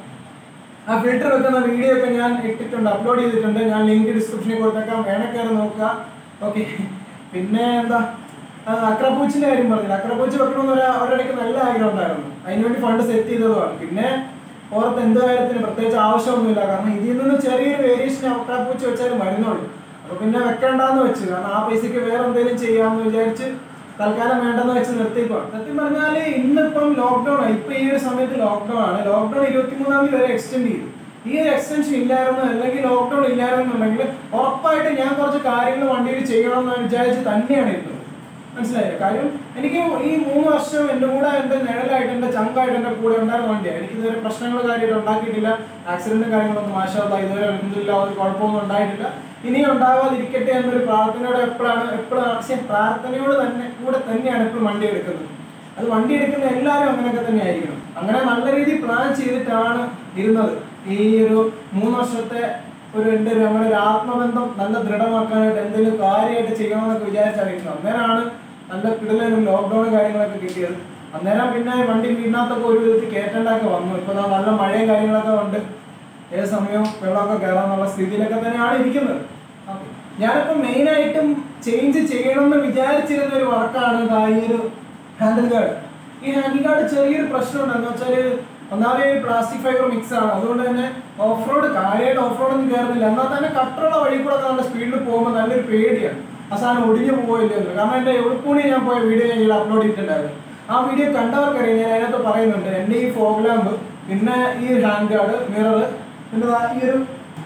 ആ ഫിൽറ്റർ വെക്കുന്ന വീഡിയോ ഒക്കെ ഞാൻ ഇട്ടിട്ടുണ്ട് അപ്ലോഡ് ചെയ്തിട്ടുണ്ട് ഞാൻ ലിങ്ക് ഡിസ്ക്രിപ്ഷനിൽ കൊടുത്തേക്കാം വേണേ കയറി നോക്കുക ഓക്കെ പിന്നെ എന്താ ആ, അക്രപ്പൂച്ചിന്റെ കാര്യം പറഞ്ഞില്ല അക്രപ്പൂച്ച് വെക്കണമെന്ന് ഒരു ഒരിടയ്ക്ക് നല്ല ആഗ്രഹം ഉണ്ടായിരുന്നു അതിനുവേണ്ടി ഫണ്ട് സെറ്റ് ചെയ്തതുമാണ് പിന്നെ ഓർത്ത് എന്ത് കാര്യത്തിന് പ്രത്യേകിച്ച് ആവശ്യമൊന്നുമില്ല കാരണം ഇതിൽ നിന്ന് ചെറിയൊരു വേരിയേഷൻ അക്രപ്പൂച്ച് വെച്ചാലും വരുന്നുള്ളൂ അപ്പൊ പിന്നെ വെക്കണ്ടെന്ന് വെച്ചു കാരണം ആ പൈസക്ക് വേറെ എന്തെങ്കിലും ചെയ്യാമെന്ന് വിചാരിച്ച് തൽക്കാലം വേണ്ടെന്ന് വെച്ച് നിർത്തിക്കോ സത്യം പറഞ്ഞാല് ഇന്നിപ്പം ലോക്ക്ഡൌൺ ആണ് ഇപ്പൊ ഈ ഒരു സമയത്ത് ലോക്ക്ഡൌൺ ആണ് ലോക്ക്ഡൌൺ ഇരുപത്തിമൂന്നാം തീയതി വരെ എക്സ്റ്റെൻഡ് ചെയ്തു ഈ ഒരു എക്സ്റ്റൻഷൻ ഇല്ലായിരുന്നു അല്ലെങ്കിൽ ലോക്ക്ഡൌൺ ഇല്ലായിരുന്നുണ്ടെങ്കിൽ ഉറപ്പായിട്ട് ഞാൻ കുറച്ച് കാര്യങ്ങൾ വണ്ടിയിൽ ചെയ്യണമെന്ന് വിചാരിച്ച് തന്നെയാണ് ഇരുന്നത് മനസ്സിലായില്ലേ കാര്യം എനിക്ക് ഈ മൂന്ന് വർഷം എൻ്റെ കൂടെ എൻ്റെ നിഴലായിട്ട് എൻ്റെ ചങ്കായിട്ട് എൻ്റെ കൂടെ ഉണ്ടായിരുന്ന വണ്ടിയാണ് എനിക്ക് ഇതുവരെ പ്രശ്നങ്ങൾ കാര്യമായിട്ട് ഉണ്ടാക്കിയിട്ടില്ല ആക്സിഡന്റും കാര്യങ്ങളൊന്നും മാഷാല്ല ഇതുവരെ എന്തില്ല ഒരു കുഴപ്പമൊന്നും ഉണ്ടായിട്ടില്ല ഇനി ഉണ്ടാവാതിരിക്കട്ടെ എന്നൊരു പ്രാർത്ഥനയോടെ എപ്പോഴാണ് എപ്പോഴാണ് പക്ഷേ പ്രാർത്ഥനയോട് തന്നെ കൂടെ തന്നെയാണ് എപ്പോഴും വണ്ടി എടുക്കുന്നത് അത് വണ്ടി എടുക്കുന്ന എല്ലാവരും അങ്ങനെയൊക്കെ തന്നെ ആയിരിക്കണം അങ്ങനെ നല്ല രീതിയിൽ പ്ലാൻ ചെയ്തിട്ടാണ് ഇരുന്നത് ഈ ഒരു മൂന്ന് വർഷത്തെ ഒരു എൻ്റെ ഒരു അങ്ങനെ ഒരു ആത്മബന്ധം നല്ല ദൃഢമാക്കാനായിട്ട് എന്തെങ്കിലും കാര്യമായിട്ട് ചെയ്യണമെന്നൊക്കെ വിചാരിച്ചാണ് ഇരുന്നത് അന്നേരമാണ് നല്ല കിടലും ലോക്ക്ഡൌൺ കാര്യങ്ങളൊക്കെ കിട്ടിയത് അന്നേരം പിന്നെ വണ്ടി വീടിനകത്തൊക്കെ ഒരു വിധത്തിൽ കയറ്റേണ്ടൊക്കെ വന്നു ഇപ്പൊ ദാ നല്ല മഴയും കാര്യങ്ങളൊക്കെ ഉണ്ട് ഏത് സമയവും വെള്ളമൊക്കെ കയറാന്നുള്ള സ്ഥിതിയിലൊക്കെ തന്നെയാണ് ഇരിക്കുന്നത് ഓക്കെ ഞാനിപ്പോ മെയിൻ ആയിട്ടും ചേഞ്ച് ചെയ്യണമെന്ന് വിചാരിച്ചിരുന്ന ഒരു വർക്കാണ് ഇതാ ഈ ഒരു ഹാൻഡിൽ ഗാർഡ് ഈ ഹാൻഡിൽ ഗാർഡ് ചെറിയൊരു പ്രശ്നമുണ്ട് എന്ന് വെച്ചാല് ഒന്നാമത് പ്ലാസ്റ്റിക് ഫൈബർ മിക്സ് ആണ് അതുകൊണ്ട് തന്നെ ഓഫ് റോഡ് കാര്യമായിട്ട് ഓഫ് റോഡ് ഒന്നും കയറുന്നില്ല എന്നാൽ തന്നെ കട്ടറുള്ള വഴി കൂടെ ഒക്കെ നല്ല സ്പീഡിൽ പോകുമ്പോൾ നല്ലൊരു പേടിയാണ് ആ സാധനം ഒടിഞ്ഞു പോയില്ല എന്ന് കാരണം എൻ്റെ എളുപ്പൂണി ഞാൻ പോയ വീഡിയോ ഞാൻ ഇവിടെ അപ്ലോഡ് ചെയ്തിട്ടുണ്ടായിരുന്നു ആ വീഡിയോ കണ്ടവർക്കറിയാം ഞാൻ അതിനകത്ത് പറയുന്നുണ്ട് എൻ്റെ ഈ ഫോഗ് ലാമ്പ് പിന്നെ ഈ ഹാൻഡ് ഗാർഡ് മിറർ പിന്നെ ദാ ഈ ഒരു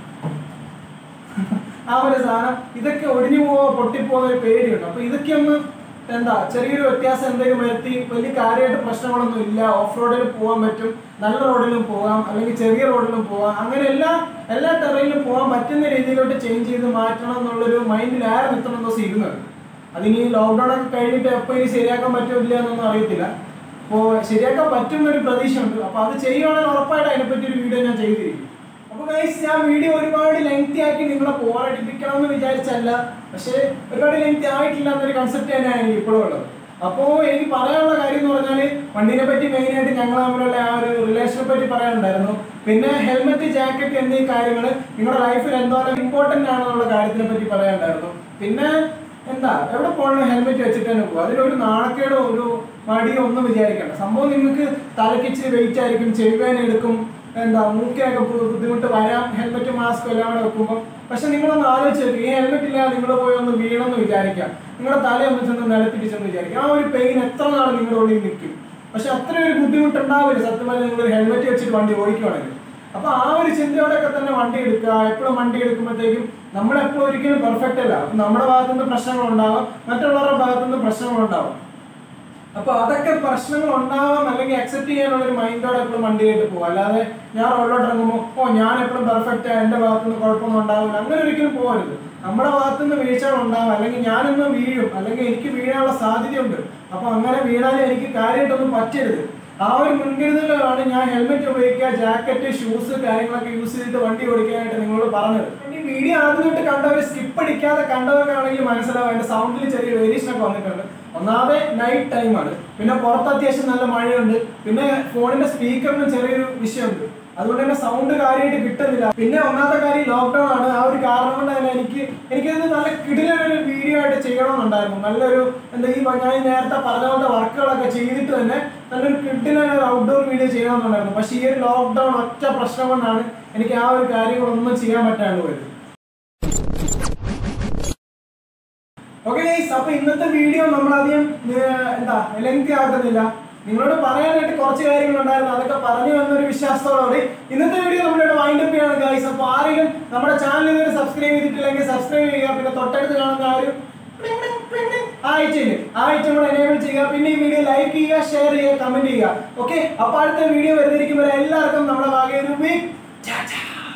ആ ഒരു സാധനം ഇതൊക്കെ ഒടിഞ്ഞു പോവോ പൊട്ടിപ്പോകുന്ന ഒരു പേടിയുണ്ട് അപ്പൊ ഇതൊക്കെ ഒന്ന് എന്താ ചെറിയൊരു വ്യത്യാസം എന്തെങ്കിലും വരുത്തി വലിയ കാര്യമായിട്ട് പ്രശ്നങ്ങളൊന്നും ഇല്ല ഓഫ് റോഡിൽ പോകാൻ പറ്റും നല്ല റോഡിലും പോകാം അല്ലെങ്കിൽ ചെറിയ റോഡിലും പോകാം അങ്ങനെ എല്ലാ എല്ലാ ടെറയിലും പോകാൻ പറ്റുന്ന രീതിയിലോട്ട് ചേഞ്ച് ചെയ്ത് മാറ്റണം എന്നുള്ളൊരു മൈൻഡിൽ ആരും ഇത്ര ദിവസം ഇരുന്നത് അതിനി ലോക്ക്ഡൗൺ ഒക്കെ കഴിഞ്ഞിട്ട് എപ്പോൾ ഇനി ശരിയാക്കാൻ പറ്റില്ല എന്നൊന്നും അറിയത്തില്ല അപ്പോൾ ശരിയാക്കാൻ പറ്റും എന്നൊരു പ്രതീക്ഷയുണ്ട് അപ്പോൾ അത് ചെയ്യുവാണെങ്കിൽ ഉറപ്പായിട്ട് അതിനെപ്പറ്റി ഒരു വീഡിയോ ഞാൻ ചെയ്തിരിക്കും അപ്പൊ ഗൈസ് ഞാൻ വീഡിയോ ഒരുപാട് ലെങ്തി ആക്കി നിങ്ങളെ ബോറടിപ്പിക്കണം എന്ന് വിചാരിച്ചല്ല പക്ഷേ ഒരുപാട് ലെങ്തി ആയിട്ടില്ല എന്നൊരു കൺസെപ്റ്റ് തന്നെയാണ് എനിക്ക് ഇപ്പോഴും ഉള്ളത് അപ്പോൾ എനിക്ക് പറയാനുള്ള കാര്യം എന്ന് പറഞ്ഞാൽ വണ്ടീനെ പറ്റി മെയിൻ ആയിട്ട് ഞങ്ങൾ തമ്മിലുള്ള ആ ഒരു റിലേഷനെ പറ്റി പറയാനുണ്ടായിരുന്നു പിന്നെ ഹെൽമെറ്റ് ജാക്കറ്റ് എന്നീ കാര്യങ്ങൾ നിങ്ങളുടെ ലൈഫിൽ എന്തോരം ഇമ്പോർട്ടന്റ് ആണെന്നുള്ള കാര്യത്തിനെ പറ്റി പറയാനുണ്ടായിരുന്നു പിന്നെ എന്താ എവിടെ പോകണം ഹെൽമെറ്റ് വെച്ചിട്ട് തന്നെ പോകും അതിലൊരു നാണക്കേടോ ഒരു മടിയോ ഒന്നും വിചാരിക്കണ്ട സംഭവം നിങ്ങൾക്ക് തലയ്ക്ക് ഇച്ചിരി വെയിറ്റ് ആയിരിക്കും ചെവിവേന എടുക്കും എന്താ മൂക്കിനൊക്കെ ബു- ബുദ്ധിമുട്ട് വരാം ഹെൽമെറ്റ് മാസ്ക് എല്ലാം കൂടെ വെക്കുമ്പോൾ പക്ഷെ നിങ്ങളൊന്ന് ആലോചിച്ച് നോക്കുക ഈ ഹെൽമെറ്റ് ഇല്ലാതെ നിങ്ങൾ പോയി ഒന്ന് വീണെന്ന് വിചാരിക്കാം നിങ്ങളുടെ തല ഒന്ന് ചെന്ന് നിലത്തിരിച്ചെന്ന് വിചാരിക്കാം ആ ഒരു പെയിൻ എത്ര നാൾ നിങ്ങളുടെ ഉള്ളിൽ നിൽക്കും പക്ഷെ അത്ര ഒരു ബുദ്ധിമുട്ട് ഉണ്ടാവില്ല സത്യം പറഞ്ഞാൽ നിങ്ങൾ ഒരു ഹെൽമെറ്റ് വെച്ചിട്ട് വണ്ടി ഓടിക്കുവാണെങ്കിൽ അപ്പൊ ആ ഒരു ചിന്തയോടെയൊക്കെ തന്നെ വണ്ടി എടുക്കുക എപ്പോഴും വണ്ടി എടുക്കുമ്പോഴത്തേക്കും നമ്മളെപ്പോഴും ഒരിക്കലും പെർഫെക്റ്റ് അല്ല അപ്പൊ നമ്മുടെ ഭാഗത്തുനിന്ന് പ്രശ്നങ്ങൾ ഉണ്ടാവാം മറ്റുള്ളവരുടെ ഭാഗത്തുനിന്ന് പ്രശ്നങ്ങൾ ഉണ്ടാവും അപ്പൊ അതൊക്കെ പ്രശ്നങ്ങൾ ഉണ്ടാവാം അല്ലെങ്കിൽ അക്സെപ്റ്റ് ചെയ്യാനുള്ള ഒരു മൈൻഡോടെ എപ്പോഴും വണ്ടിയായിട്ട് പോകും അല്ലാതെ ഞാൻ റോഡിലോട്ട് ഇറങ്ങുമ്പോൾ ഓ ഞാൻ എപ്പോഴും പെർഫെക്റ്റ് എന്റെ ഭാഗത്തുനിന്ന് കുഴപ്പമൊന്നും ഉണ്ടാവില്ല അങ്ങനെ ഒരിക്കലും പോകരുത് നമ്മുടെ ഭാഗത്തുനിന്ന് വീഴ്ചകൾ ഉണ്ടാവാം അല്ലെങ്കിൽ ഞാനിന്ന് വീഴും അല്ലെങ്കിൽ എനിക്ക് വീഴാനുള്ള സാധ്യതയുണ്ട് അപ്പൊ അങ്ങനെ വീണാലും എനിക്ക് കാര്യമായിട്ടൊന്നും പറ്റരുത് ആ ഒരു മുൻകരുതലാണ് ഞാൻ ഹെൽമെറ്റ് ഉപയോഗിക്കുക ജാക്കറ്റ് ഷൂസ് കാര്യങ്ങളൊക്കെ യൂസ് ചെയ്തിട്ട് വണ്ടി ഓടിക്കാനായിട്ട് നിങ്ങളോട് പറഞ്ഞത് ഈ വീഡിയോ ആദ്യം തൊട്ട് കണ്ടവർ സ്കിപ്പ് അടിക്കാതെ കണ്ടവർക്കാണെങ്കിൽ മനസ്സിലാവും അതിന്റെ സൗണ്ടിൽ ചെറിയ വേരിയേഷൻ ഒക്കെ വന്നിട്ടുണ്ട് ഒന്നാമതെ നൈറ്റ് ടൈമാണ് പിന്നെ പുറത്ത് അത്യാവശ്യം നല്ല മഴയുണ്ട് പിന്നെ ഫോണിന്റെ സ്പീക്കറിന് ചെറിയൊരു വിഷയമുണ്ട് അതുകൊണ്ട് തന്നെ സൗണ്ട് കാര്യമായിട്ട് കിട്ടുന്നില്ല പിന്നെ ഒന്നാമത്തെ കാര്യം ലോക്ക്ഡൌൺ ആണ് ആ ഒരു കാരണം കൊണ്ട് തന്നെ എനിക്ക് എനിക്കത് നല്ല കിടിലൊരു വീഡിയോ ആയിട്ട് ചെയ്യണമെന്നുണ്ടായിരുന്നു നല്ലൊരു എന്താ ഈ ഞാൻ ഈ നേരത്തെ പറഞ്ഞ പോലത്തെ വർക്കുകളൊക്കെ ചെയ്തിട്ട് തന്നെ നല്ലൊരു കിടിലൊരു ഔട്ട്ഡോർ വീഡിയോ ചെയ്യണമെന്നുണ്ടായിരുന്നു പക്ഷേ ഈ ഒരു ലോക്ക്ഡൌൺ ഒറ്റ പ്രശ്നം കൊണ്ടാണ് എനിക്ക് ആ ഒരു കാര്യങ്ങളൊന്നും ചെയ്യാൻ പറ്റാണ്ട് പോയത് ഓക്കെ ഗൈസ് അപ്പൊ ഇന്നത്തെ വീഡിയോ നമ്മൾ അധികം ഏർ, എന്താ ലെങ്തി ആക്കുന്നില്ല നിങ്ങളോട് പറയാനായിട്ട് കുറച്ച് കാര്യങ്ങളുണ്ടായിരുന്നു അതൊക്കെ പറഞ്ഞു വന്നൊരു വിശ്വാസത്തോടെ ഇന്നത്തെ വീഡിയോ നമ്മളിവിടെ വൈൻഡ് അപ്പ് ചെയ്യാണ് ഗൈസ് അപ്പൊ ആരെങ്കിലും നമ്മുടെ ചാനൽ ഇതുവരെ സബ്സ്ക്രൈബ് ചെയ്തിട്ടില്ലെങ്കിൽ സബ്സ്ക്രൈബ് ചെയ്യുക പിന്നെ തൊട്ടടുത്ത് കാണുന്ന ആ ഒരു ആ ഐറ്റം ആ ഐറ്റം കൂടെ എനേബിൾ ചെയ്യുക പിന്നെ ഈ വീഡിയോ ലൈക്ക് ചെയ്യുക ഷെയർ ചെയ്യുക കമന്റ് ചെയ്യുക ഓക്കെ അപ്പൊ അടുത്ത വീഡിയോ വരുന്നിരിക്കുമ്പോൾ എല്ലാവർക്കും നമ്മുടെ ഭാഗം ഒരു ബിഗ്